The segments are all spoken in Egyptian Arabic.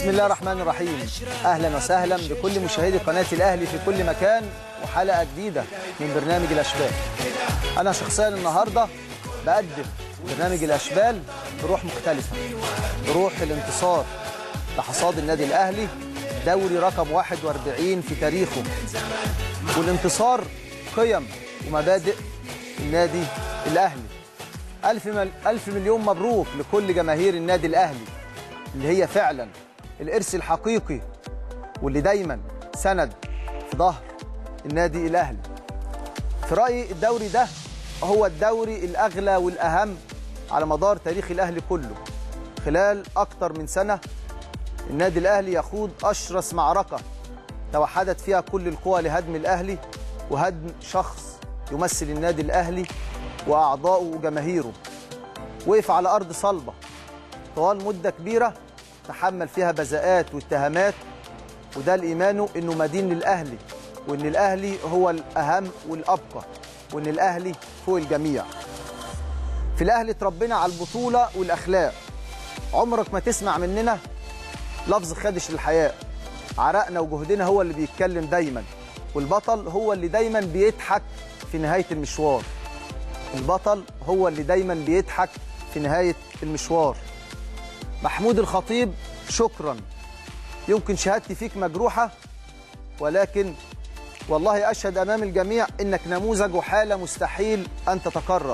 بسم الله الرحمن الرحيم اهلا وسهلا بكل مشاهدي قناه الاهلي في كل مكان وحلقه جديده من برنامج الاشبال انا شخصيا النهارده بقدم برنامج الاشبال بروح مختلفه بروح الانتصار لحصاد النادي الاهلي دوري رقم 41 في تاريخه والانتصار قيم ومبادئ النادي الاهلي ألف, مل... ألف مليون مبروك لكل جماهير النادي الأهلي اللي هي فعلا الإرث الحقيقي واللي دايما سند في ظهر النادي الأهلي في رأيي الدوري ده هو الدوري الأغلى والأهم على مدار تاريخ الأهلي كله خلال أكتر من سنة النادي الأهلي يخوض أشرس معركة توحدت فيها كل القوى لهدم الأهلي وهدم شخص يمثل النادي الأهلي وأعضائه وجماهيره وقف على أرض صلبة طوال مدة كبيرة تحمل فيها بذاءات واتهامات وده لإيمانه إنه مدين للأهلي وإن الأهلي هو الأهم والأبقى وإن الأهلي فوق الجميع في الأهلي اتربينا على البطولة والأخلاق عمرك ما تسمع مننا لفظ خادش للحياة عرقنا وجهدنا هو اللي بيتكلم دايما والبطل هو اللي دايما بيضحك في نهاية المشوار البطل هو اللي دايما بيضحك في نهاية المشوار محمود الخطيب شكرا يمكن شهادتي فيك مجروحة ولكن والله أشهد أمام الجميع إنك نموذج وحالة مستحيل أن تتكرر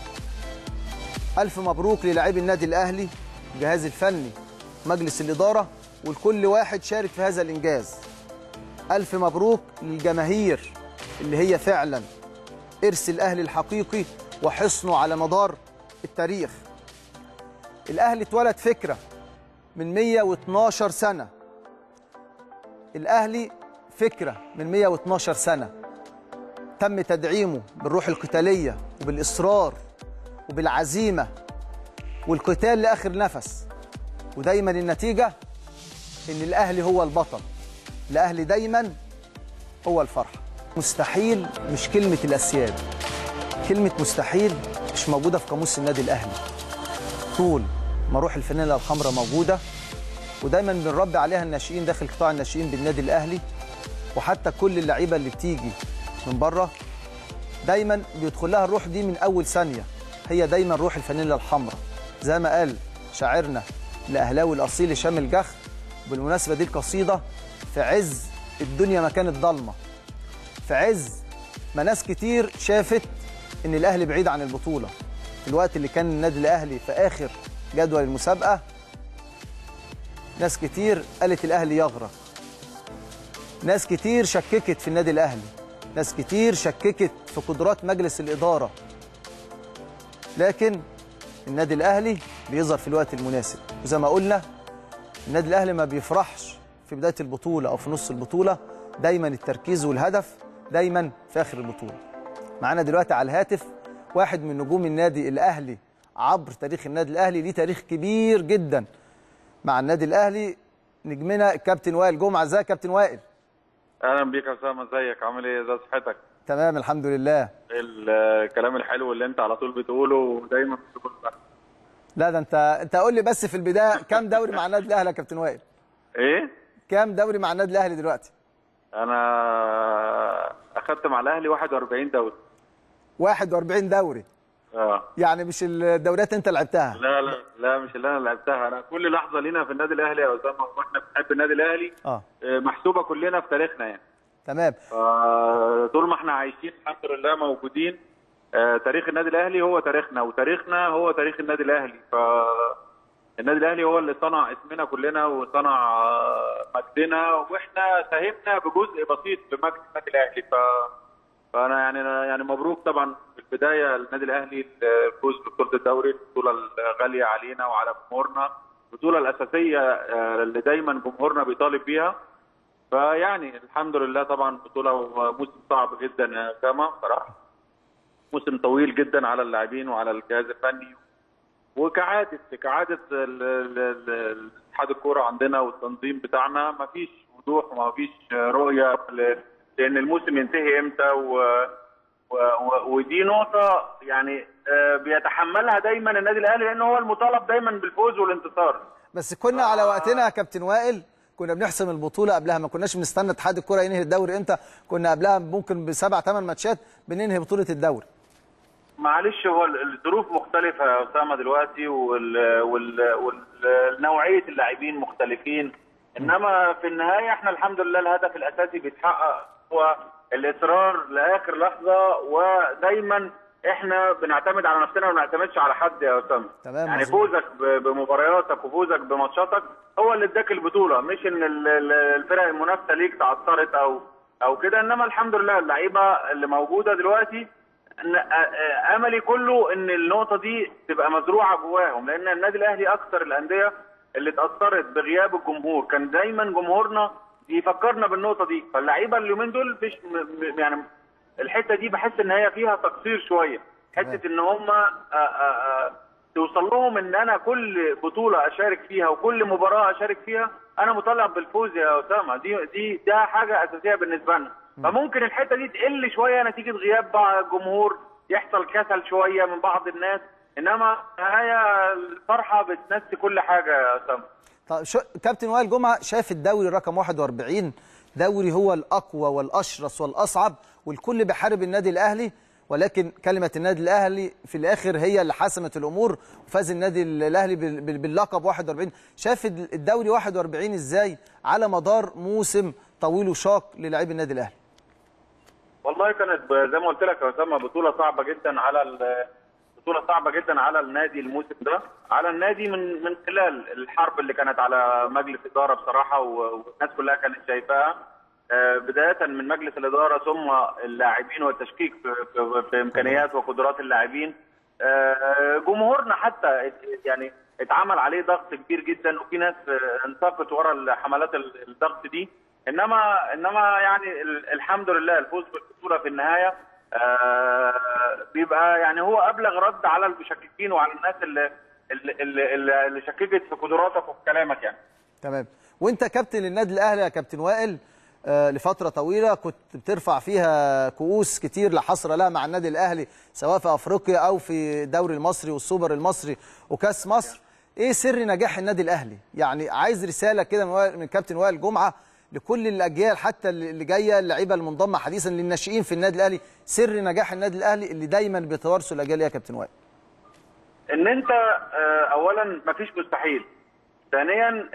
ألف مبروك للاعبي النادي الأهلي الجهاز الفني مجلس الإدارة ولكل واحد شارك في هذا الإنجاز ألف مبروك للجماهير اللي هي فعلا إرث الأهلي الحقيقي وحصنه على مدار التاريخ الأهلي اتولد فكرة من 112 سنة الأهلي فكرة من 112 سنة تم تدعيمه بالروح القتالية وبالإصرار وبالعزيمة والقتال لآخر نفس ودايما النتيجة إن الأهلي هو البطل الأهلي دايما هو الفرحة مستحيل مش كلمة الأسياد كلمة مستحيل مش موجودة في قاموس النادي الأهلي طول ما روح الفانيلا الحمراء موجودة ودايما بنربي عليها الناشئين داخل قطاع الناشئين بالنادي الأهلي وحتى كل اللعيبة اللي بتيجي من بره دايما بيدخل لها الروح دي من أول ثانية هي دايما روح الفانيلا الحمراء زي ما قال شاعرنا الأهلاوي الأصيل هشام الجخ بالمناسبة دي القصيدة في عز الدنيا ما كانت ضلمه في عز ما ناس كتير شافت ان الاهلي بعيد عن البطوله في الوقت اللي كان النادي الاهلي في اخر جدول المسابقه ناس كتير قالت الاهلي يغرق ناس كتير شككت في النادي الاهلي ناس كتير شككت في قدرات مجلس الاداره لكن النادي الاهلي بيظهر في الوقت المناسب وزي ما قلنا النادي الاهلي ما بيفرحش في بدايه البطوله او في نص البطوله دايما التركيز والهدف دايما في اخر البطوله معانا دلوقتي على الهاتف واحد من نجوم النادي الاهلي عبر تاريخ النادي الاهلي ليه تاريخ كبير جدا مع النادي الاهلي نجمنا الكابتن وائل جمعه ازيك يا كابتن وائل اهلا بيك يا اسامه ازيك عامل ايه ازي صحتك تمام الحمد لله الكلام الحلو اللي انت على طول بتقوله ودايما بتقول لا ده انت انت قول لي بس في البدايه كام دوري مع النادي الاهلي يا كابتن وائل ايه كام دوري مع النادي الاهلي دلوقتي انا اخدت مع الاهلي 41 دوري 41 دوري اه يعني مش الدوريات انت لعبتها لا لا لا مش اللي انا لعبتها انا كل لحظه لينا في النادي الاهلي يا اسامه واحنا بنحب النادي الاهلي اه آه، محسوبه كلنا في تاريخنا يعني تمام آه، طول ما احنا عايشين الحمد لله موجودين آه، تاريخ النادي الاهلي هو تاريخنا وتاريخنا هو تاريخ النادي الاهلي ف النادي الاهلي هو اللي صنع اسمنا كلنا وصنع آه، مجدنا واحنا ساهمنا بجزء بسيط في مجد النادي الاهلي ف فانا يعني يعني مبروك طبعا في البدايه النادي الاهلي الفوز ببطوله الدوري البطوله الغاليه علينا وعلى جمهورنا البطوله الاساسيه آه، اللي دايما جمهورنا بيطالب بيها فيعني الحمد لله طبعا بطوله وموسم صعب جدا يا اسامه صراحه موسم طويل جدا على اللاعبين وعلى الجهاز الفني وكعاده كعاده ال- ال- ال- اتحاد الكوره عندنا والتنظيم بتاعنا ما فيش وضوح وما فيش رؤيه ل- لان الموسم ينتهي امتى و و- و- ودي نقطة يعني آه، بيتحملها دايما النادي الأهلي لأن هو المطالب دايما بالفوز والانتصار بس كنا على وقتنا يا كابتن وائل كنا بنحسم البطوله قبلها ما كناش بنستنى اتحاد الكره ينهي الدوري امتى كنا قبلها ممكن بسبع ثمان ماتشات بننهي بطوله الدوري معلش هو ال- الظروف مختلفة يا أسامة دلوقتي وال... وال... والنوعية اللاعبين مختلفين إنما في النهاية إحنا الحمد لله الهدف الأساسي بيتحقق هو الإصرار لآخر لحظة ودايما إحنا بنعتمد على نفسنا وما بنعتمدش على حد يا أسامة تمام، يعني مظبوط. فوزك ب- بمبارياتك وفوزك بماتشاتك هو اللي اداك البطولة مش إن ال- ال- الفرق المنافسة ليك تعثرت أو أو كده إنما الحمد لله اللعيبة اللي موجودة دلوقتي إن- آ- آ- املي كله ان النقطه دي تبقى مزروعه جواهم لان النادي الاهلي اكثر الانديه اللي اتاثرت بغياب الجمهور كان دايما جمهورنا يفكرنا بالنقطه دي فاللعيبه اليومين دول مش م- م- يعني الحته دي بحس ان هي فيها تقصير شويه حته ان هم توصل لهم ان انا كل بطوله اشارك فيها وكل مباراه اشارك فيها انا مطالب بالفوز يا اسامه دي دي ده حاجه اساسيه بالنسبه لنا فممكن الحته دي تقل شويه نتيجه غياب بعض الجمهور يحصل كسل شويه من بعض الناس انما النهايه الفرحه بتنسي كل حاجه يا اسامه طيب شو كابتن وائل جمعه شايف الدوري رقم 41 دوري هو الاقوى والاشرس والاصعب والكل بيحارب النادي الاهلي ولكن كلمه النادي الاهلي في الاخر هي اللي حسمت الامور وفاز النادي الاهلي بال- بال- باللقب 41 شايف الدوري 41 ازاي على مدار موسم طويل وشاق للاعبي النادي الاهلي والله كانت ب- زي ما قلت لك يا اسامه بطوله صعبه جدا على ال- بطوله صعبه جدا على النادي الموسم ده على النادي من من خلال الحرب اللي كانت على مجلس اداره بصراحه و- والناس كلها كانت شايفاها آه، بدايه من مجلس الاداره ثم اللاعبين والتشكيك في, في, في امكانيات وقدرات اللاعبين آه، جمهورنا حتى ات- يعني اتعمل عليه ضغط كبير جدا وفي ناس آه، انتقت ورا حملات ال- الضغط دي انما انما يعني ال- الحمد لله الفوز بالبطوله في النهايه آه، بيبقى يعني هو ابلغ رد على المشككين وعلى الناس اللي اللي, اللي, اللي شككت في قدراتك وفي كلامك يعني تمام وانت كابتن النادي الاهلي يا كابتن وائل آه، لفتره طويله كنت بترفع فيها كؤوس كتير لا حصر لها مع النادي الاهلي سواء في افريقيا او في الدوري المصري والسوبر المصري وكاس مصر ايه سر نجاح النادي الاهلي يعني عايز رساله كده من وائل- من كابتن وائل جمعه لكل الاجيال حتى اللي اللي جايه اللعيبه المنضمه حديثا للناشئين في النادي الاهلي سر نجاح النادي الاهلي اللي دايما بيتوارثوا الاجيال يا كابتن وائل ان انت آه، اولا مفيش مستحيل ثانيا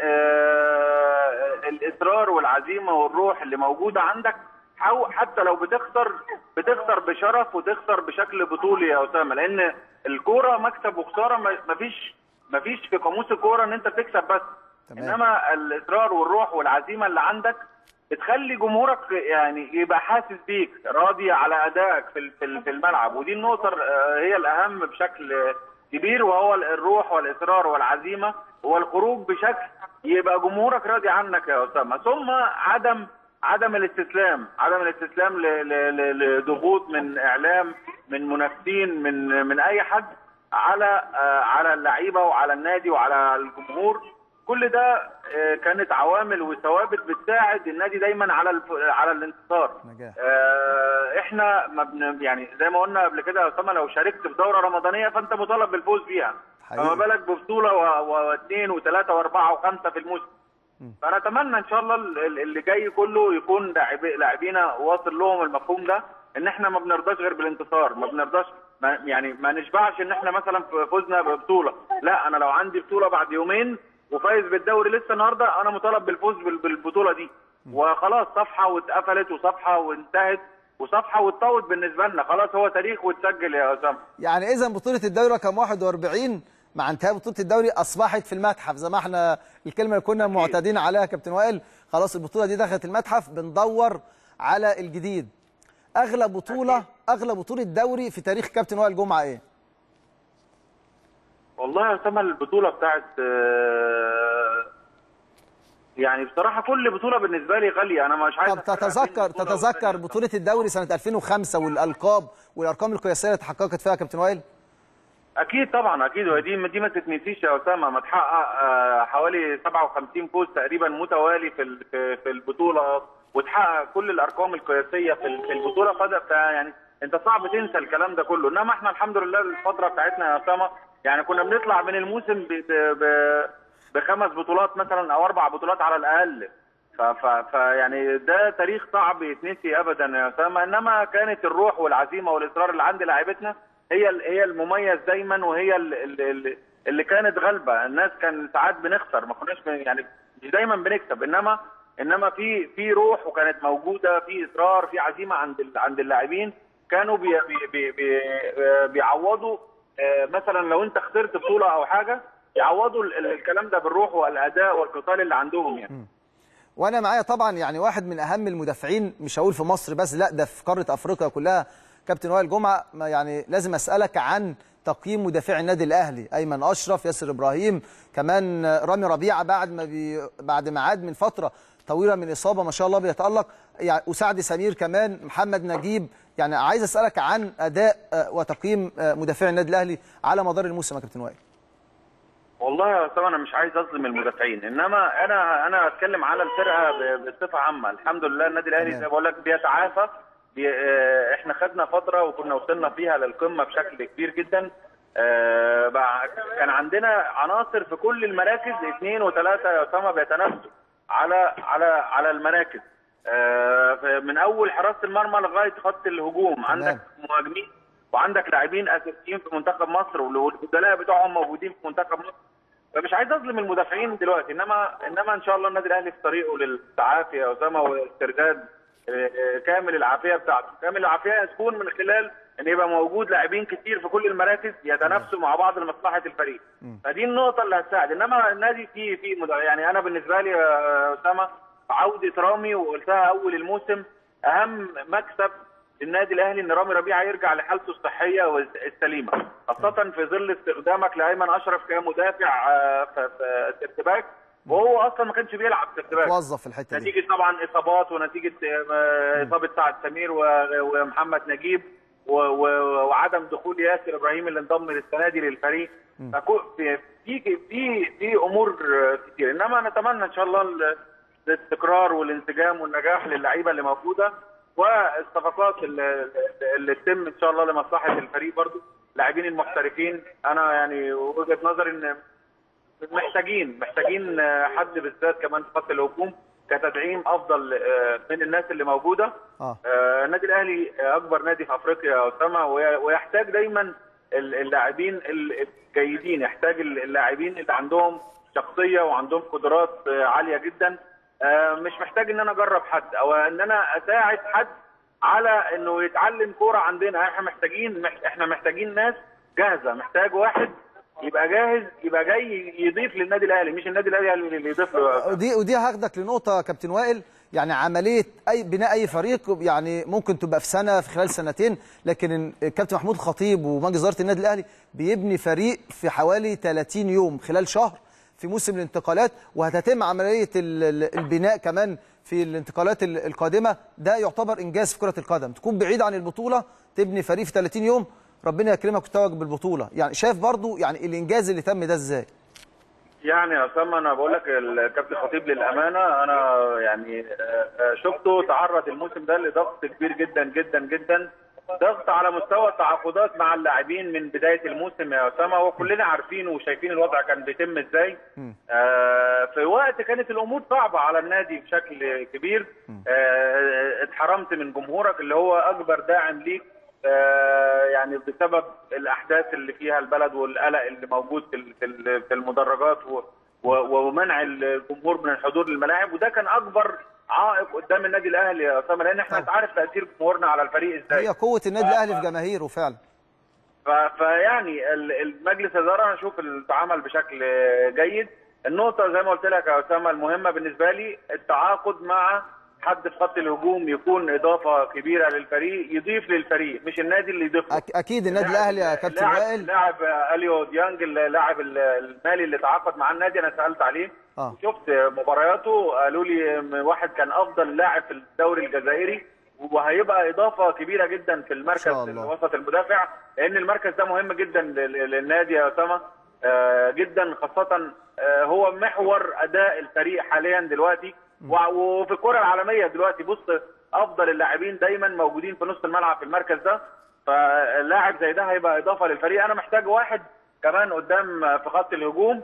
آه، الاصرار والعزيمه والروح اللي موجوده عندك حاو- حتى لو بتخسر بتخسر بشرف وتخسر بشكل بطولي يا اسامه لان الكوره مكسب وخساره ما- مفيش مفيش في قاموس الكوره ان انت تكسب بس تمام. انما الاصرار والروح والعزيمه اللي عندك بتخلي جمهورك يعني يبقى حاسس بيك راضي على ادائك في ال- في ال- في الملعب ودي النقطه آه، هي الاهم بشكل كبير وهو الروح والاصرار والعزيمه والخروج بشكل يبقى جمهورك راضي عنك يا اسامه ثم عدم عدم الاستسلام عدم الاستسلام ل- ل- ل- لضغوط من اعلام من منافسين من من اي حد على آه، على اللعيبه وعلى النادي وعلى الجمهور كل ده آه، كانت عوامل وثوابت بتساعد النادي دايما على الف... على الانتصار نجاح. آه، احنا ما بن... يعني زي ما قلنا قبل كده يا اسامه لو شاركت في دوره رمضانيه فانت مطالب بالفوز فيها حقيقي. فما بالك ببطوله و- واثنين وثلاثه واربعه وخمسه في الموسم فنتمنى ان شاء الله ال- ال- اللي جاي كله يكون لاعبي- لاعبينا واصل لهم المفهوم ده ان احنا ما بنرضاش غير بالانتصار ما بنرضاش ما يعني ما نشبعش ان احنا مثلا فزنا ببطوله لا انا لو عندي بطوله بعد يومين وفايز بالدوري لسه النهارده انا مطالب بالفوز بال- بالبطوله دي وخلاص صفحه واتقفلت وصفحه وانتهت وصفحه واتطوت بالنسبه لنا خلاص هو تاريخ واتسجل يا اسامه يعني اذا بطوله الدوري رقم 41 مع انتهاء بطوله الدوري اصبحت في المتحف زي ما احنا الكلمه اللي كنا معتادين عليها يا كابتن وائل خلاص البطوله دي دخلت المتحف بندور على الجديد اغلى بطوله اغلى بطوله دوري في تاريخ كابتن وائل جمعه ايه والله يا اسامه البطوله بتاعت آه، يعني بصراحه كل بطوله بالنسبه لي غاليه انا مش عايز طب أفرق بين تتذكر بطولة تتذكر والتانية. بطوله الدوري سنه 2005 والالقاب والارقام القياسيه اللي تحققت فيها يا كابتن وائل اكيد طبعا اكيد ودي دي ما تتنسيش يا اسامه ما تحقق آه، حوالي 57 فوز تقريبا متوالي في ال- في في البطوله وتحقق كل الارقام القياسيه في ال- في البطوله فده ف- يعني انت صعب تنسى الكلام ده كله انما احنا الحمد لله الفتره بتاعتنا يا اسامه يعني كنا بنطلع من الموسم ب ب ب بخمس بطولات مثلا او اربع بطولات على الاقل ف ف ف يعني ده تاريخ صعب يتنسي ابدا يا اسامه انما كانت الروح والعزيمه والاصرار اللي عند لاعيبتنا هي ال- هي المميز دايما وهي ال- ال- ال- اللي كانت غالبه الناس كان ساعات بنخسر ما كناش بن- يعني مش دايما بنكسب انما انما في في روح وكانت موجوده في اصرار في عزيمه عند ال- عند اللاعبين كانوا بي بي بي بي بيعوضوا آه، مثلا لو انت خسرت بطوله او حاجه يعوضوا ال- ال- الكلام ده بالروح والاداء والقتال اللي عندهم يعني وانا معايا طبعا يعني واحد من اهم المدافعين مش هقول في مصر بس لا ده في قاره افريقيا كلها كابتن وائل جمعه ما يعني لازم اسالك عن تقييم مدافعي النادي الاهلي ايمن اشرف ياسر ابراهيم كمان رامي ربيعه بعد ما بي بعد ما عاد من فتره طويله من اصابه ما شاء الله بيتالق يعني وسعد سمير كمان محمد نجيب يعني عايز اسالك عن اداء آه، وتقييم آه، مدافعي النادي الاهلي على مدار الموسم يا كابتن وائل والله يا اسامه انا مش عايز اظلم المدافعين انما انا انا اتكلم على الفرقه ب- بصفه عامه الحمد لله النادي الاهلي تمام. زي ما بقول لك بيتعافى بي آه، احنا خدنا فتره وكنا وصلنا فيها للقمه بشكل كبير جدا آه، بقى كان عندنا عناصر في كل المراكز اثنين وثلاثه يا اسامه بيتنافسوا على على على المراكز آه، ف- من اول حراسه المرمى لغايه خط الهجوم عندك مهاجمين وعندك لاعبين اساسيين في منتخب مصر والبدلاء بتوعهم موجودين في منتخب مصر فمش عايز اظلم المدافعين دلوقتي انما انما ان شاء الله النادي الاهلي في طريقه للتعافي يا اسامه واسترداد آه، آه، كامل العافيه بتاعته، كامل العافيه تكون من خلال ان يبقى موجود لاعبين كتير في كل المراكز يتنافسوا مع بعض لمصلحه الفريق. فدي النقطه اللي هتساعد انما النادي فيه في مد- يعني انا بالنسبه لي يا اسامه عوده رامي وقلتها اول الموسم اهم مكسب للنادي الاهلي ان رامي ربيعه يرجع لحالته الصحيه والسليمه خاصه في ظل استخدامك لايمن اشرف كمدافع آه، في في ارتباك وهو اصلا ما كانش بيلعب في ارتباك توظف في الحته دي نتيجه طبعا اصابات ونتيجه آه، اصابه سعد سمير و- ومحمد نجيب و- و- وعدم دخول ياسر ابراهيم اللي انضم للسنه دي للفريق فكو- في في في في امور آه، كتير انما نتمنى ان شاء الله ال- الاستقرار والانسجام والنجاح للعيبه اللي موجوده والصفقات اللي, اللي تتم ان شاء الله لمصلحه الفريق برضو اللاعبين المحترفين انا يعني وجهه نظري ان محتاجين محتاجين آه، حد بالذات كمان في خط الهجوم كتدعيم افضل آه، من الناس اللي موجوده اه آه، النادي الاهلي آه، اكبر نادي في افريقيا يا اسامه وي- ويحتاج دايما ال- اللاعبين ال- الجيدين يحتاج ال- اللاعبين اللي عندهم شخصيه وعندهم قدرات آه، عاليه جدا آه، مش محتاج ان انا اجرب حد او ان انا اساعد حد على انه يتعلم كوره عندنا احنا محتاجين مح- احنا محتاجين ناس جاهزه محتاج واحد يبقى جاهز يبقى جاي يضيف للنادي الاهلي مش النادي الاهلي اللي يضيف له ودي ودي هاخدك لنقطة يا كابتن وائل يعني عملية أي بناء أي فريق يعني ممكن تبقى في سنة في خلال سنتين لكن الكابتن محمود الخطيب ومجلس إدارة النادي الأهلي بيبني فريق في حوالي 30 يوم خلال شهر في موسم الانتقالات وهتتم عملية ال- ال- البناء كمان في الانتقالات ال- القادمة ده يعتبر إنجاز في كرة القدم تكون بعيد عن البطولة تبني فريق في 30 يوم ربنا يكرمك وتتوج بالبطولة يعني شايف برضو يعني الإنجاز اللي تم ده إزاي يعني يا اسامه انا بقول لك الكابتن خطيب للامانه انا يعني آه، آه، شفته تعرض الموسم ده لضغط كبير جدا جدا جدا ضغط على مستوى التعاقدات مع اللاعبين من بدايه الموسم يا اسامه وكلنا عارفين وشايفين الوضع كان بيتم ازاي آه، في وقت كانت الامور صعبه على النادي بشكل كبير آه، اتحرمت من جمهورك اللي هو اكبر داعم ليك آه، يعني بسبب الاحداث اللي فيها البلد والقلق اللي موجود في ال- في ال- في المدرجات و- و- ومنع الجمهور من الحضور للملاعب وده كان اكبر عائق قدام النادي الاهلي يا اسامه لان احنا طبعا. عارف تاثير جمهورنا على الفريق ازاي هي قوة النادي الأهلي في جماهيره فعلا ف- فيعني ال- المجلس الاداره انا اشوف التعامل بشكل جيد النقطه زي ما قلت لك يا اسامه المهمه بالنسبه لي التعاقد مع حد في خط الهجوم يكون اضافه كبيره للفريق يضيف للفريق مش النادي اللي يضيف له. أك- اكيد النادي الاهلي يا كابتن لاعب- وائل لاعب اليو ديانج اللاعب المالي اللي تعاقد مع النادي انا سالت عليه اه شفت مبارياته قالوا لي واحد كان افضل لاعب في الدوري الجزائري وهيبقى اضافه كبيره جدا في المركز شاء الله. وسط المدافع لان المركز ده مهم جدا لل- للنادي يا اسامه آه، جدا خاصه آه، هو محور اداء الفريق حاليا دلوقتي وع- وفي الكره العالميه دلوقتي بص افضل اللاعبين دايما موجودين في نص الملعب في المركز ده فلاعب زي ده هيبقى اضافه للفريق انا محتاج واحد كمان قدام في خط الهجوم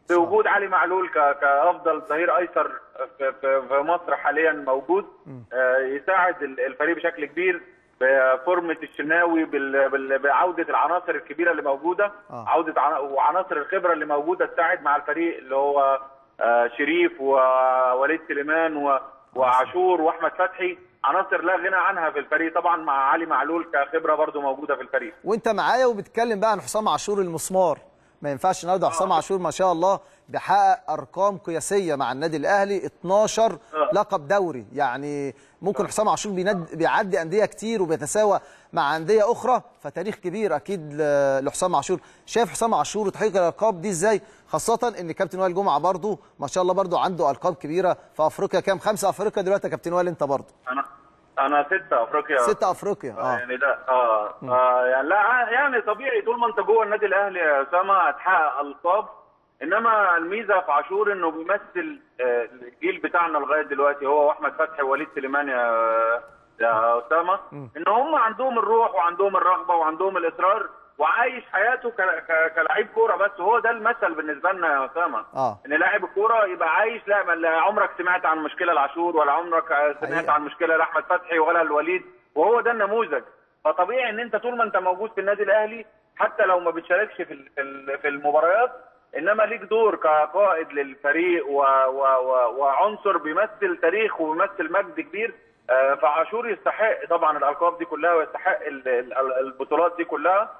بوجود علي معلول ك- كافضل ظهير ايسر في, في, في مصر حاليا موجود آه، يساعد ال- الفريق بشكل كبير بفورمه الشناوي بال- بال- بعوده العناصر الكبيره اللي موجوده آه. عوده عنا- وعناصر الخبره اللي موجوده تساعد مع الفريق اللي هو آه، شريف ووليد سليمان و- وعاشور واحمد فتحي عناصر لا غنى عنها في الفريق طبعا مع علي معلول كخبره برضو موجوده في الفريق وانت معايا وبتتكلم بقى عن حسام عاشور المسمار ما ينفعش النهارده حسام عاشور ما شاء الله بيحقق ارقام قياسيه مع النادي الاهلي 12 آه. لقب دوري يعني ممكن حسام عاشور بيند بيعدي انديه كتير وبيتساوى مع انديه اخرى فتاريخ كبير اكيد ل- لحسام عاشور شايف حسام عاشور وتحقيق الالقاب دي ازاي خاصه ان كابتن وائل جمعه برضو ما شاء الله برضو عنده القاب كبيره في افريقيا كام خمسه افريقيا دلوقتي يا كابتن وائل انت برضو انا انا ستة افريقيا ستة افريقيا اه يعني ده اه, آه يعني لا يعني طبيعي طول ما انت جوه النادي الاهلي يا اسامه هتحقق القاب انما الميزه في عاشور انه بيمثل آه، الجيل بتاعنا لغايه دلوقتي هو واحمد فتحي ووليد سليمان يا يا اسامه ان هم عندهم الروح وعندهم الرغبه وعندهم الاصرار وعايش حياته ك- ك- كلاعب كوره بس هو ده المثل بالنسبه لنا يا اسامه اه ان لاعب الكوره يبقى عايش لا ما- لا عمرك سمعت عن مشكله العاشور ولا عمرك سمعت حقيقة. عن مشكله لاحمد فتحي ولا الوليد وهو ده النموذج فطبيعي ان انت طول ما انت موجود في النادي الاهلي حتى لو ما بتشاركش في ال- في ال- في المباريات انما ليك دور كقائد للفريق و و و وعنصر بيمثل تاريخ وبيمثل مجد كبير آه، فعاشور يستحق طبعا الالقاب دي كلها ويستحق ال- ال- البطولات دي كلها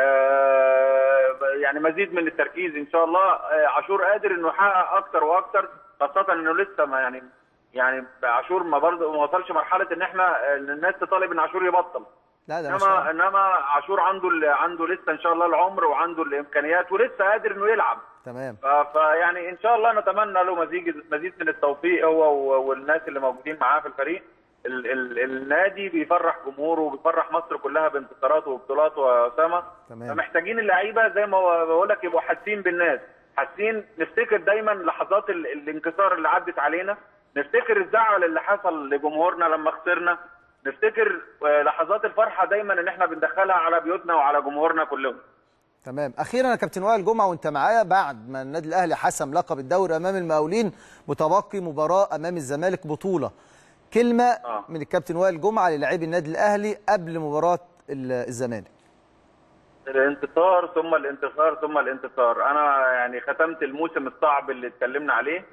آه، يعني مزيد من التركيز ان شاء الله آه، عاشور قادر انه يحقق اكتر واكتر خاصه انه لسه ما يعني يعني عاشور ما برضه ما وصلش مرحله ان احنا ان الناس تطالب ان عاشور يبطل لا ده ما شاء انما الله انما عاشور عنده ال- عنده لسه ان شاء الله العمر وعنده الامكانيات ولسه قادر انه يلعب تمام ف- فيعني ان شاء الله نتمنى له مزيد مزيد من التوفيق هو و- والناس اللي موجودين معاه في الفريق ال ال النادي بيفرح جمهوره وبيفرح مصر كلها بانتصاراته وبطولاته يا اسامه تمام. فمحتاجين اللعيبه زي ما هو- بقول لك يبقوا حاسين بالناس حاسين نفتكر دايما لحظات ال الانكسار اللي عدت علينا نفتكر الزعل اللي حصل لجمهورنا لما خسرنا نفتكر آه، لحظات الفرحه دايما ان احنا بندخلها على بيوتنا وعلى جمهورنا كلهم تمام اخيرا يا كابتن وائل جمعه وانت معايا بعد ما النادي الاهلي حسم لقب الدوري امام المقاولين متبقي مباراه امام الزمالك بطوله كلمه آه. من الكابتن وائل جمعه للاعبي النادي الاهلي قبل مباراه ال- الزمالك الانتصار ثم الانتصار ثم الانتصار انا يعني ختمت الموسم الصعب اللي اتكلمنا عليه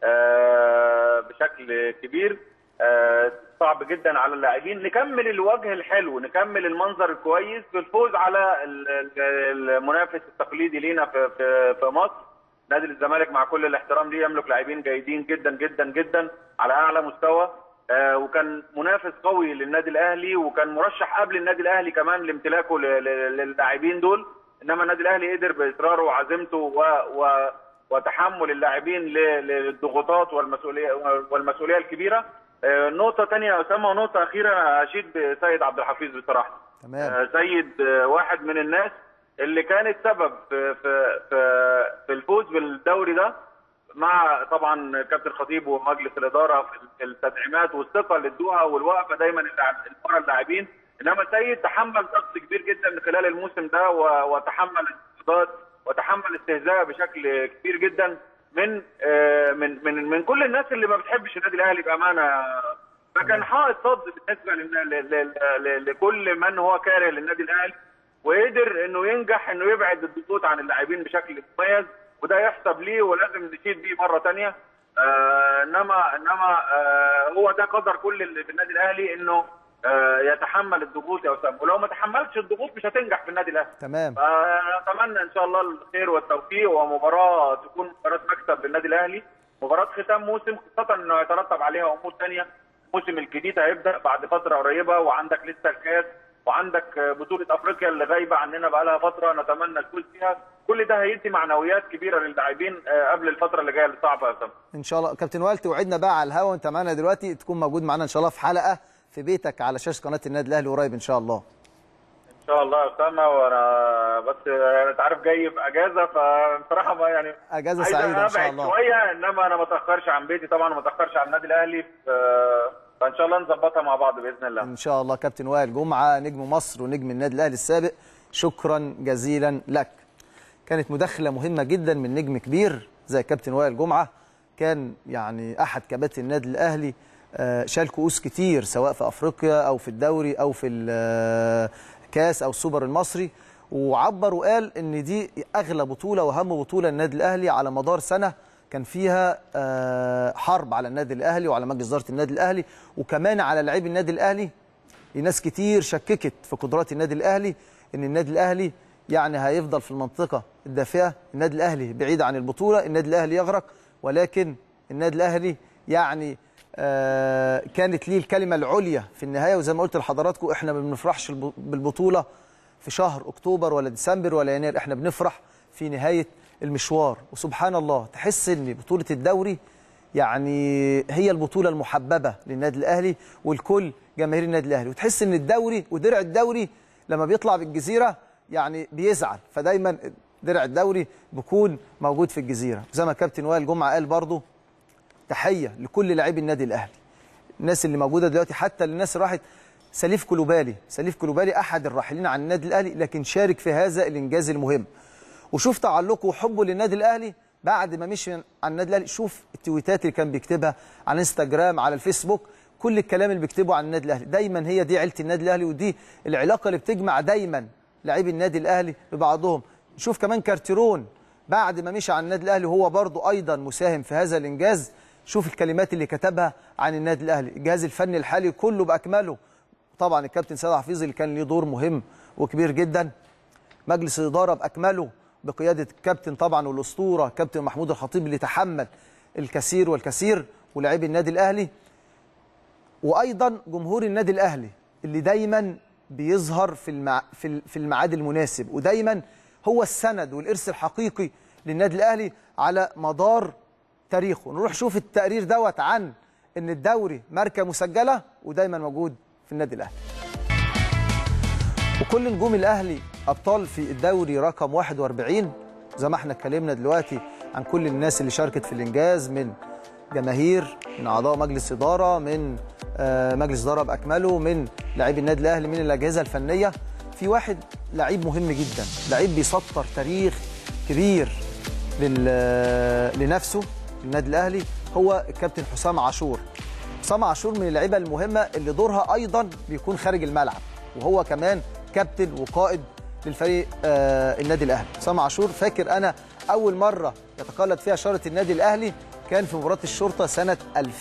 آه، بشكل كبير آه، صعب جدا على اللاعبين نكمل الوجه الحلو نكمل المنظر الكويس بالفوز على ال- ال- المنافس التقليدي لينا في في في مصر نادي الزمالك مع كل الاحترام ليه يملك لاعبين جيدين جدا جدا جدا على اعلى مستوى آه، وكان منافس قوي للنادي الاهلي وكان مرشح قبل النادي الاهلي كمان لامتلاكه ل- ل- للاعبين دول انما النادي الاهلي قدر باصراره وعزيمته و, و وتحمل اللاعبين ل- للضغوطات والمسؤوليه والمسؤوليه الكبيره آه، نقطه ثانيه يا اسامه ونقطه اخيره اشيد بسيد عبد الحفيظ بصراحه تمام آه، سيد آه، واحد من الناس اللي كانت سبب في في في, في الفوز بالدوري ده مع طبعا كابتن خطيب ومجلس الاداره في التدعيمات والثقه اللي ادوها والوقفه دايما اللاعب- ورا اللاعبين انما سيد تحمل ضغط كبير جدا خلال الموسم ده و- وتحمل انتقادات وتحمل استهزاء بشكل كبير جدا من آه، من من من كل الناس اللي ما بتحبش النادي الاهلي بامانه فكان حائط صد بالنسبه لل- لل- لل- لكل من هو كاره للنادي الاهلي وقدر انه ينجح انه يبعد الضغوط عن اللاعبين بشكل مميز وده يحسب ليه ولازم نشيد بيه مره ثانيه آه انما انما آه هو ده قدر كل اللي في النادي الاهلي انه آه يتحمل الضغوط يا اسامه ولو ما تحملتش الضغوط مش هتنجح في النادي الاهلي تمام فاتمنى ان شاء الله الخير والتوفيق ومباراه تكون مباراه مكسب للنادي الاهلي مباراه ختام موسم خاصه انه يترتب عليها امور ثانيه الموسم الجديد هيبدا بعد فتره قريبه وعندك لسه الكاس وعندك بطوله افريقيا اللي غايبه عننا بقى لها فتره نتمنى الفوز فيها كل ده هيدي معنويات كبيره للاعبين آه، قبل الفتره اللي جايه اللي صعبه يا اسامه ان شاء الله كابتن وائل توعدنا بقى على الهوا وانت معانا دلوقتي تكون موجود معانا ان شاء الله في حلقه في بيتك على شاشه قناه النادي الاهلي قريب ان شاء الله ان شاء الله يا اسامه وانا بس آه، انت عارف جاي في اجازه فبصراحه ما يعني اجازه عايز سعيده ان شاء أبعد الله شويه انما انا ما اتاخرش عن بيتي طبعا ما اتاخرش عن النادي الاهلي ف- فان شاء الله نظبطها مع بعض باذن الله ان شاء الله كابتن وائل جمعه نجم مصر ونجم النادي الاهلي السابق شكرا جزيلا لك كانت مداخله مهمه جدا من نجم كبير زي كابتن وائل جمعه كان يعني احد كباتن النادي الاهلي آه، شال كؤوس كتير سواء في افريقيا او في الدوري او في الكاس او السوبر المصري وعبر وقال ان دي اغلى بطوله واهم بطوله للنادي الاهلي على مدار سنه كان فيها آه، حرب على النادي الاهلي وعلى مجلس اداره النادي الاهلي وكمان على لاعبي النادي الاهلي ناس كتير شككت في قدرات النادي الاهلي ان النادي الاهلي يعني هيفضل في المنطقه الدافئه النادي الاهلي بعيد عن البطوله النادي الاهلي يغرق ولكن النادي الاهلي يعني آه كانت ليه الكلمه العليا في النهايه وزي ما قلت لحضراتكم احنا ما بنفرحش الب- بالبطوله في شهر اكتوبر ولا ديسمبر ولا يناير احنا بنفرح في نهايه المشوار وسبحان الله تحس ان بطوله الدوري يعني هي البطوله المحببه للنادي الاهلي والكل جماهير النادي الاهلي وتحس ان الدوري ودرع الدوري لما بيطلع بالجزيره يعني بيزعل فدايما درع الدوري بيكون موجود في الجزيره زي ما كابتن وائل جمعه قال برضه تحيه لكل لاعبي النادي الاهلي الناس اللي موجوده دلوقتي حتى الناس اللي راحت سليف كلوبالي سليف كلوبالي احد الراحلين عن النادي الاهلي لكن شارك في هذا الانجاز المهم وشوف تعلقه وحبه للنادي الاهلي بعد ما مشي عن النادي الاهلي شوف التويتات اللي كان بيكتبها على الانستجرام على الفيسبوك كل الكلام اللي بيكتبه عن النادي الاهلي دايما هي دي عيله النادي الاهلي ودي العلاقه اللي بتجمع دايما لاعبي النادي الاهلي ببعضهم نشوف كمان كارتيرون بعد ما مشي عن النادي الاهلي وهو برضه ايضا مساهم في هذا الانجاز شوف الكلمات اللي كتبها عن النادي الاهلي الجهاز الفني الحالي كله باكمله طبعا الكابتن سيد حفيظ اللي كان ليه دور مهم وكبير جدا مجلس الاداره باكمله بقياده الكابتن طبعا والاسطوره كابتن محمود الخطيب اللي تحمل الكثير والكثير ولاعبي النادي الاهلي وايضا جمهور النادي الاهلي اللي دايما بيظهر في المع... في ال- في الميعاد المناسب ودايما هو السند والارث الحقيقي للنادي الاهلي على مدار تاريخه نروح شوف التقرير دوت عن ان الدوري ماركه مسجله ودايما موجود في النادي الاهلي وكل نجوم الاهلي ابطال في الدوري رقم 41 زي ما احنا اتكلمنا دلوقتي عن كل الناس اللي شاركت في الانجاز من جماهير من اعضاء مجلس اداره من آه، مجلس اداره باكمله من لاعبي النادي الاهلي من الاجهزه الفنيه في واحد لعيب مهم جدا لعيب بيسطر تاريخ كبير لل- لنفسه للنادي الاهلي هو الكابتن حسام عاشور حسام عاشور من اللعيبه المهمه اللي دورها ايضا بيكون خارج الملعب وهو كمان كابتن وقائد للفريق آه النادي الاهلي حسام عاشور فاكر انا اول مره يتقلد فيها شاره النادي الاهلي كان في مباراه الشرطه سنه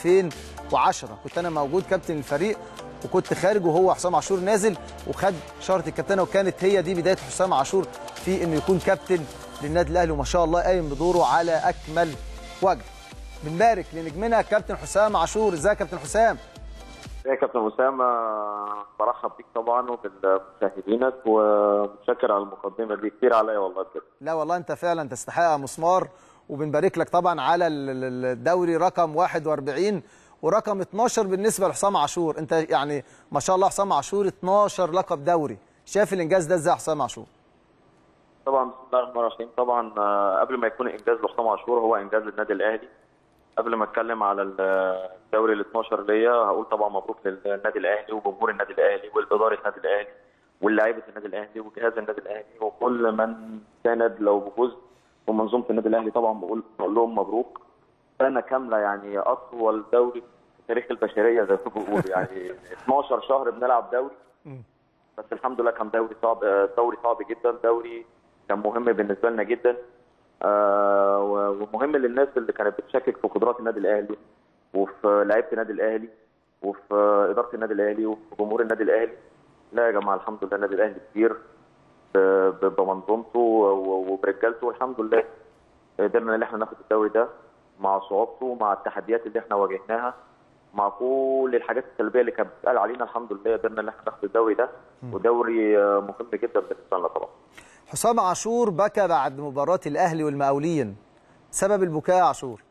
2010 كنت انا موجود كابتن الفريق وكنت خارج وهو حسام عاشور نازل وخد شاره الكابتنه وكانت هي دي بدايه حسام عاشور في انه يكون كابتن للنادي الاهلي وما شاء الله قايم بدوره على اكمل وجه بنبارك لنجمنا كابتن حسام عاشور ازيك يا كابتن حسام يا كابتن اسامه برحب بيك طبعا وبالمشاهدينك ومتشكر على المقدمه دي كتير عليا والله بجد لا والله انت فعلا تستحق يا مسمار وبنبارك لك طبعا على ال- ال- الدوري رقم 41 ورقم 12 بالنسبه لحسام عاشور انت يعني ما شاء الله حسام عاشور 12 لقب دوري شايف الانجاز ده ازاي يا حسام عاشور طبعا بسم الله الرحمن الرحيم طبعا آه، قبل ما يكون انجاز لحسام عاشور هو انجاز للنادي الاهلي قبل ما اتكلم على الدوري ال 12 ليا هقول طبعا مبروك للنادي الاهلي وجمهور النادي الاهلي والاداره النادي الاهلي واللاعيبه النادي الاهلي وجهاز النادي الاهلي وكل من ساند لو بجزء ومنظومه النادي الاهلي طبعا بقول بقول لهم مبروك سنه كامله يعني اطول دوري في تاريخ البشريه زي ما بيقولوا يعني 12 شهر بنلعب دوري بس الحمد لله كان دوري صعب آه، دوري صعب جدا دوري كان مهم بالنسبه لنا جدا آه، و- ومهم للناس اللي كانت بتشكك في قدرات النادي الاهلي وفي لعيبه النادي الاهلي وفي اداره النادي الاهلي وفي جمهور النادي الاهلي لا يا جماعه الحمد لله النادي الاهلي كتير ب- ب- بمنظومته و- وبرجالته والحمد لله قدرنا ان احنا ناخد الدوري ده مع صعوبته مع التحديات اللي احنا واجهناها مع كل الحاجات السلبيه اللي كانت بتتقال علينا الحمد لله قدرنا ان احنا ناخد الدوري ده ودوري آه، مهم جدا بالنسبه لنا طبعا حسام عاشور بكى بعد مباراه الاهلي والمقاولين سبب البكاء يا عاشور